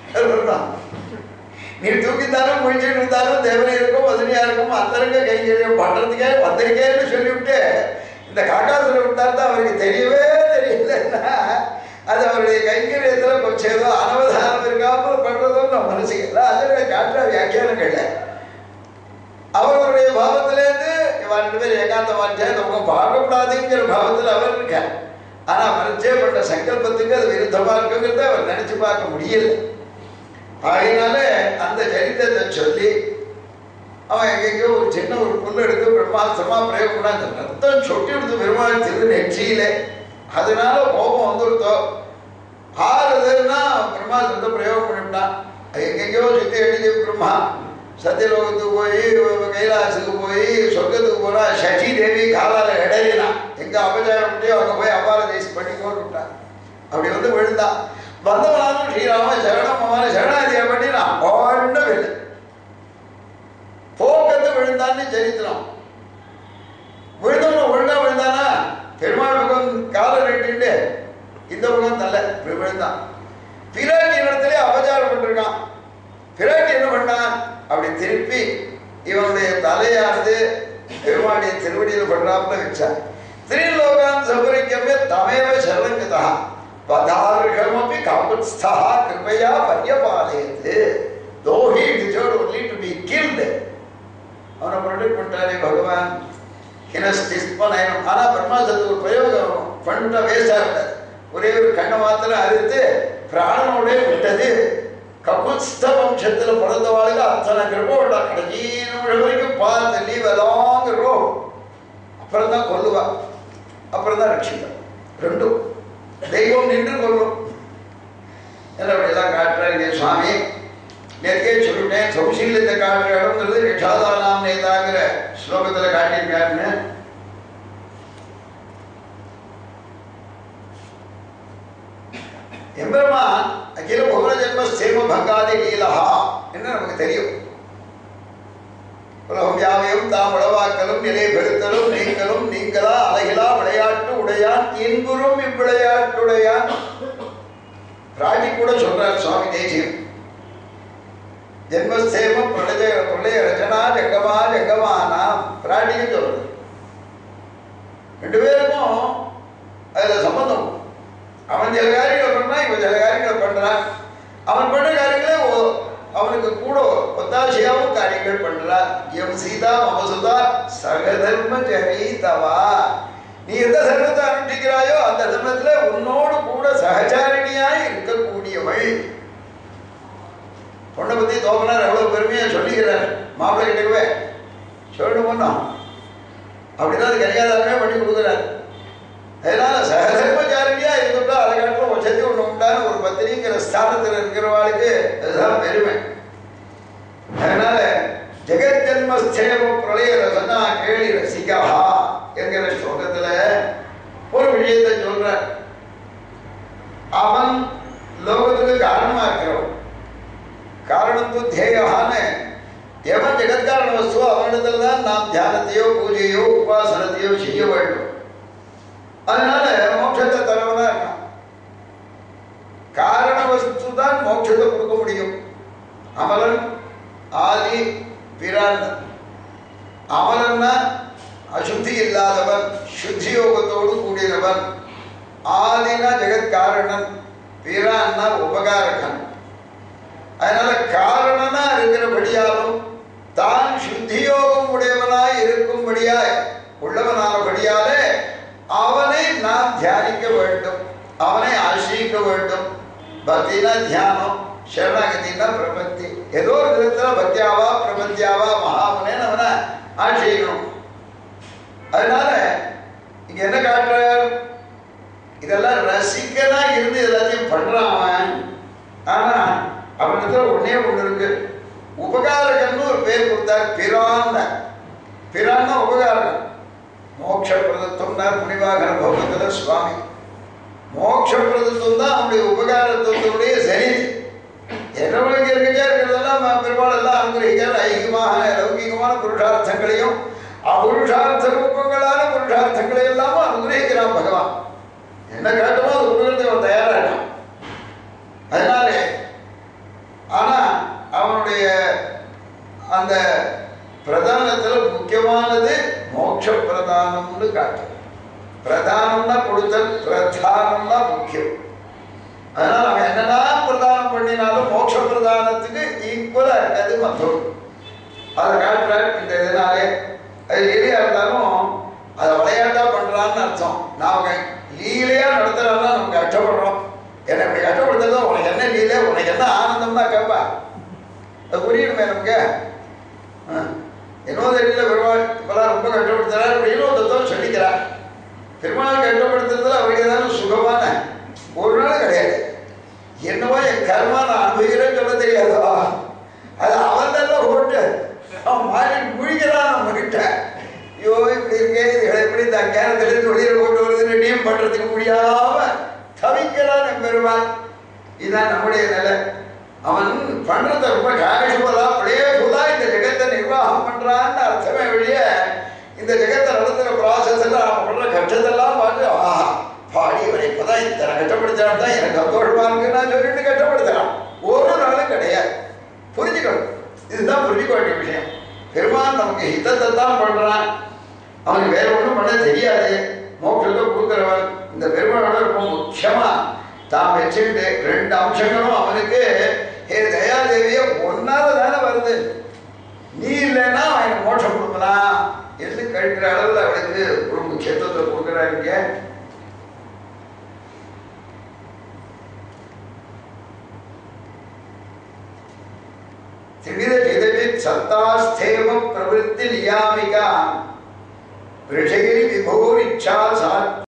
நீ தூக்கித்தாலும் முடிச்சுட்டு இருந்தாலும் தேவனை இருக்கும் வசனியா இருக்கும் அந்தரங்க கைங்கரியம் பண்றதுக்கே வந்திருக்கேன்னு சொல்லிவிட்டு இந்த காக்காசுர விட்டார் தான் அவருக்கு தெரியவே தெரியலன்னா அது அவருடைய கைங்கரியத்துல கொஞ்சம் ஏதோ அனவதானம் இருக்காமல் பண்றதும் நம்ம மனசுக்கு அதோட காட்டுற வியாக்கியானங்கள்ல அவர்களுடைய பாவத்திலேருந்து இவன் ரெண்டு பேரும் ஏகாந்தமாக சேர்ந்து அவங்க பார்க்கக்கூடாதுங்கிற பாவத்தில் அவர் இருக்கார் ஆனா மறைச்சே பண்ண சங்கல்பத்துக்கு அது விருத்தமா இருக்குங்கிறத அவர் நினைச்சு பார்க்க முடியல ஆகையினால அந்த சரித்திரத்தை சொல்லி அவன் எங்கெங்கயோ ஒரு சின்ன ஒரு புல் எடுத்து பிரம்மாஸ்திரமா பிரயோகம் பண்ணாங்க ரத்தம் சொட்டி எடுத்து பெருமாள் திரு நெற்றியில அதனால கோபம் வந்துருத்தோ ஆறுதுன்னா பிரம்மாஸ்திரத்தை பிரயோகம் பண்ணிவிட்டான் அது எங்கெங்கயோ சுத்தி எழுதி பிரம்மா சத்தியலோகத்துக்கு போய் கைலாசுக்கு போய் சொர்க்கத்துக்கு போனா சசி தேவி காலால இடையினான் எங்க அபச்சாரம் முடியோ அங்க போய் அபார தேசி பண்ணி விட்டான் அப்படி வந்து விழுந்தான் வந்தவனாலும் ஸ்ரீராம சரணமான சரணாதியா பண்ணினான் ஒன்றும் இல்லை போக்கத்து விழுந்தான்னு சரித்திரம் விழுந்தவன ஒழுங்கா விழுந்தானா பெருமாள் பக்கம் காலை நீட்டிட்டு இந்த பக்கம் தலை இப்படி விழுந்தான் பிராட்டி இடத்துல அபச்சாரம் பண்ணிருக்கான் பிராட்டி என்ன பண்ணான் அப்படி திருப்பி இவனுடைய தலையானது பெருமாளுடைய திருவடியில் படுறாப்புல வச்சான் திரிலோகான் சபரிக்கமே தமேவ சரணங்கதா பதார்கமபி காமத்ஸ்தா கிருபையா பரியபாலயது though he deserve only to be killed அவனை ப்ரொடெக்ட் பண்ணிட்டாரே பகவான் ஹினஸ்திஸ்மனயனம் ஆனால் பிரம்மாசத்துக்கு ஒரு பிரயோகம் பண்ணிட்டா வேஸ்ட் ஆகக்கூடாது ஒரே ஒரு கண்ணை மாத்திரம் அறுத்து பிராணனோட விட்டது கபுஸ்த வம்சத்தில் பிறந்தவாளுக்கு அத்தனை கிருபம் உண்டா கடைசி நிமிஷம் வரைக்கும் பார்த்து லீவ் லாங் ரோ அப்புறம் தான் கொல்லுவா அப்புறம் தான் ரட்சிப்பா ரெண்டும் தெய்வம் நின்று கொள்ளும் என்ன அப்படியெல்லாம் காட்டுறாங்க சுவாமி நேற்கே சொல்லிட்டேன் சௌசீல்யத்தை காட்டுற இடம்ங்கிறது ரிஷாதானாம் நேதாங்கிற ஸ்லோகத்தில் காட்டியிருக்காருன்னு எம்பெருமான் அகில புவன ஜென்ம சேம பங்காதி லீலஹா என்று நமக்கு தெரியும் உலகம் யாவையும் தாம் உளவாக்கலும் நிலை பெருத்தலும் நீங்களும் நீங்களா அழகிலா விளையாட்டு உடையான் இன்புறும் இவ்விளையாட்டுடையான் ராஜி கூட சொல்றார் சுவாமி தேசியம் ஜென்மசேம பிரளய பிரளய ரச்சனா ஜங்கமா ஜங்கமானா பிராட்டியும் சொல்றது ரெண்டு பேருக்கும் அதுல சம்பந்தம் அவன் சில காரியங்களை பண்ணா இவன் சில காரியங்களை பண்றான் அவன் பண்ண காரியங்களே ஓ- அவனுக்கு கூட ஒத்தாசையாவும் காரியங்கள் பண்றான் எம் சீதா மமசுதா சகதர்ம ஜனீதவா நீ எந்த தர்மத்தை அனுஷ்டிக்கிறாயோ அந்த தர்மத்துல உன்னோடு கூட சகச்சாரிணியாய் இருக்கக்கூடியவள் பொண்ணை பத்தி தோப்பனார் எவ்வளவு பெருமையா சொல்லிக்கிறார் மாப்பிள்ளை கிட்டவே சொல்லணுமோ அப்படிதான் அது கரிகாதாரமே பண்ணி கொடுக்குறார் அதனால சகதர்மச்சாரிணியா இருந்துட்டா அதை காட்டிலும் வசதி ஒண்ணு உண்டான ஒரு பத்திரிங்கிற ஸ்தானத்தில் இருக்கிறவாளுக்கு அதுதான் பெருமை அதனால ஜெகத் ஜன்மஸ்தேவ பிரளய ரசனா கேளி ரசிகா என்கிற ஸ்லோகத்துல ஒரு விஷயத்தை சொல்ற அவன் லோகத்துக்கு காரணமா இருக்கிறவன் காரணத்து தேயான்னு எவன் ஜெகத்காரண வஸ்துவோ அவனிடத்துல தான் நாம் தியானத்தையோ பூஜையோ உபாசனத்தையோ செய்ய வேண்டும் அதனால மோட்சத்தை தரவனா இருக்கான் காரண வஸ்து தான் மோட்சத்தை கொடுக்க முடியும் அமலன் ஆதி பிரான் அமலன்னா அசுத்தி இல்லாதவன் சுத்தி யோகத்தோடு கூடியவன் ஆதினா ஜெகத்காரணன் பிரான்னா உபகாரகன் அதனால காரணனா இருக்கிறபடியாலும் தான் சுத்தியோகம் உடையவனாய் இருக்கும்படியாய் உள்ளவனானபடியாலே அவனை நாம் தியானிக்க வேண்டும் அவனை ஆசிரிக்க வேண்டும் பக்தினா தியானம் சரணாகதினா பிரபத்தி ஏதோ ஒரு விதத்துல பக்தியாவா பிரபத்தியாவா மகாமனேன்னு அவனை ஆசிரியணும் அதனால இங்க என்ன காட்டுறார் இதெல்லாம் ரசிக்கனா இருந்து எல்லாத்தையும் பண்றான் அவன் ஆனா அவனிடத்துல ஒண்ணே ஒண்ணு இருக்கு உபகாரகன்னு ஒரு பேர் கொடுத்தார் பிரான் பிரான்னா உபகாரகம் மோட்ச பிரதத்துவம்னார் முனிவாகன பௌகத்துல சுவாமி மோட்ச பிரதத்துவம் தான் அவனுடைய உபகாரத்துவத்துடைய சரி என்னவனுக்கு இருக்கச்சே இருக்கிறதெல்லாம் ம- பெருமாள் எல்லாம் அனுகிரகிக்கார் ஐகிகமாக லௌகிகமான புருஷார்த்தங்களையும் அபுருஷார்த்த ரூபங்களான புருஷார்த்தங்களை எல்லாமும் அனுகிரகிக்கிறான் பகவான் என்ன காட்டுமோ அது கொடுக்கறதுக்கு அவன் தயாரா இருக்கான் அதனாலே ஆனா அவனுடைய அந்த பிரதானத்துல முக்கியமானது மோட்ச பிரதானம்னு காட்டு பிரதானம்னா கொடுத்தல் பிரதானம்னா முக்கியம் அதனால அவன் என்னதான் பிரதானம் பண்ணினாலும் மோட்ச பிரதானத்துக்கு ஈக்குவலா இருக்காது மற்றொரு அதை காட்டுறார் இந்த இதனாலே அது எளியா இருந்தாலும் அதை விளையாட்டா பண்றான்னு அர்த்தம் நாம லீலையா நடத்துறான்னா நமக்கு கஷ்டப்படுறோம் என்ன இப்படி கஷ்டப்படுத்துறது உனக்கு என்ன லீலை உனக்கு என்ன ஆனந்தம்னா கேட்பா அது புரியணுமே நமக்கு ஆ. என்னோ தெரியல பெருமாள் இப்பெல்லாம் ரொம்ப கஷ்டப்படுத்துறாரு அப்படின்னு ஒரு தத்துவம் சொல்லிக்கிறார் பெருமாள் கஷ்டப்படுத்துறதுல அவருக்கு ஏதாவது சுகமான ஒரு நாள் கிடையாது என்னவோ என் கர்மா நான் அனுபவிக்கிறேன்னு சொல்ல தெரியாதா அது அவன் தானே போட்டு அவன் மாறி முழிக்கிறான் நம்ம கிட்ட ஐயோ இப்படி இருக்கே இது எப்படி இந்த அஞ்ஞானத்திலிருந்து வெளியில் கொண்டு வருதுன்னு டீம் பண்றதுக்கு முடியாம தவிக்கிறான் என் பெருமாள் இதுதான் நம்முடைய நிலை அவன் பண்றத ரொம்ப காஷுவலா பிளேஃபுல்லா இந்த ஜெகத்தை நிர்வாகம் பண்றான்னு அர்த்தமே வெளிய இந்த ஜெகத்தை நடத்துற ப்ராசஸ் எல்லாம் அவன் பண்ற கஷ்டத்தெல்லாம் பார்த்து ஆஹா பாடி இவனை இப்பதான் இத்தனை கஷ்டப்படுத்தினா தான் எனக்கு சந்தோஷமா இருக்கு நான் சொல்லிட்டு கஷ்டப்படுத்தலாம் ஒரு நாளும் கிடையாது புரிஞ்சுக்கணும் இதுதான் புரிஞ்சுக்க வேண்டிய விஷயம் பெருமான் நமக்கு ஹிதத்தை தான் பண்றான் அவனுக்கு வேற ஒன்றும் பண்ண தெரியாது மோட்சத்தை கொடுக்குறவன் இந்த பெருமாளோட ரொம்ப முக்கியமா தான் வச்சுக்கிட்டு ரெண்டு அம்சங்களும் அவனுக்கு ஹே தயாதேவிய ஒன்னால தானே வருது நீ இல்லைன்னா அவனுக்கு மோட்சம் கொடுக்கலாம் என்று கழிக்கிற அளவில் அவளுக்கு சித்தத்தை கொடுக்குறாருங்க திவித ஜெகஜித் சத்தாஸ்தேம பிரவருத்தி நியாமிகா ரிஷைரி விபோரிச்சா சாத்விக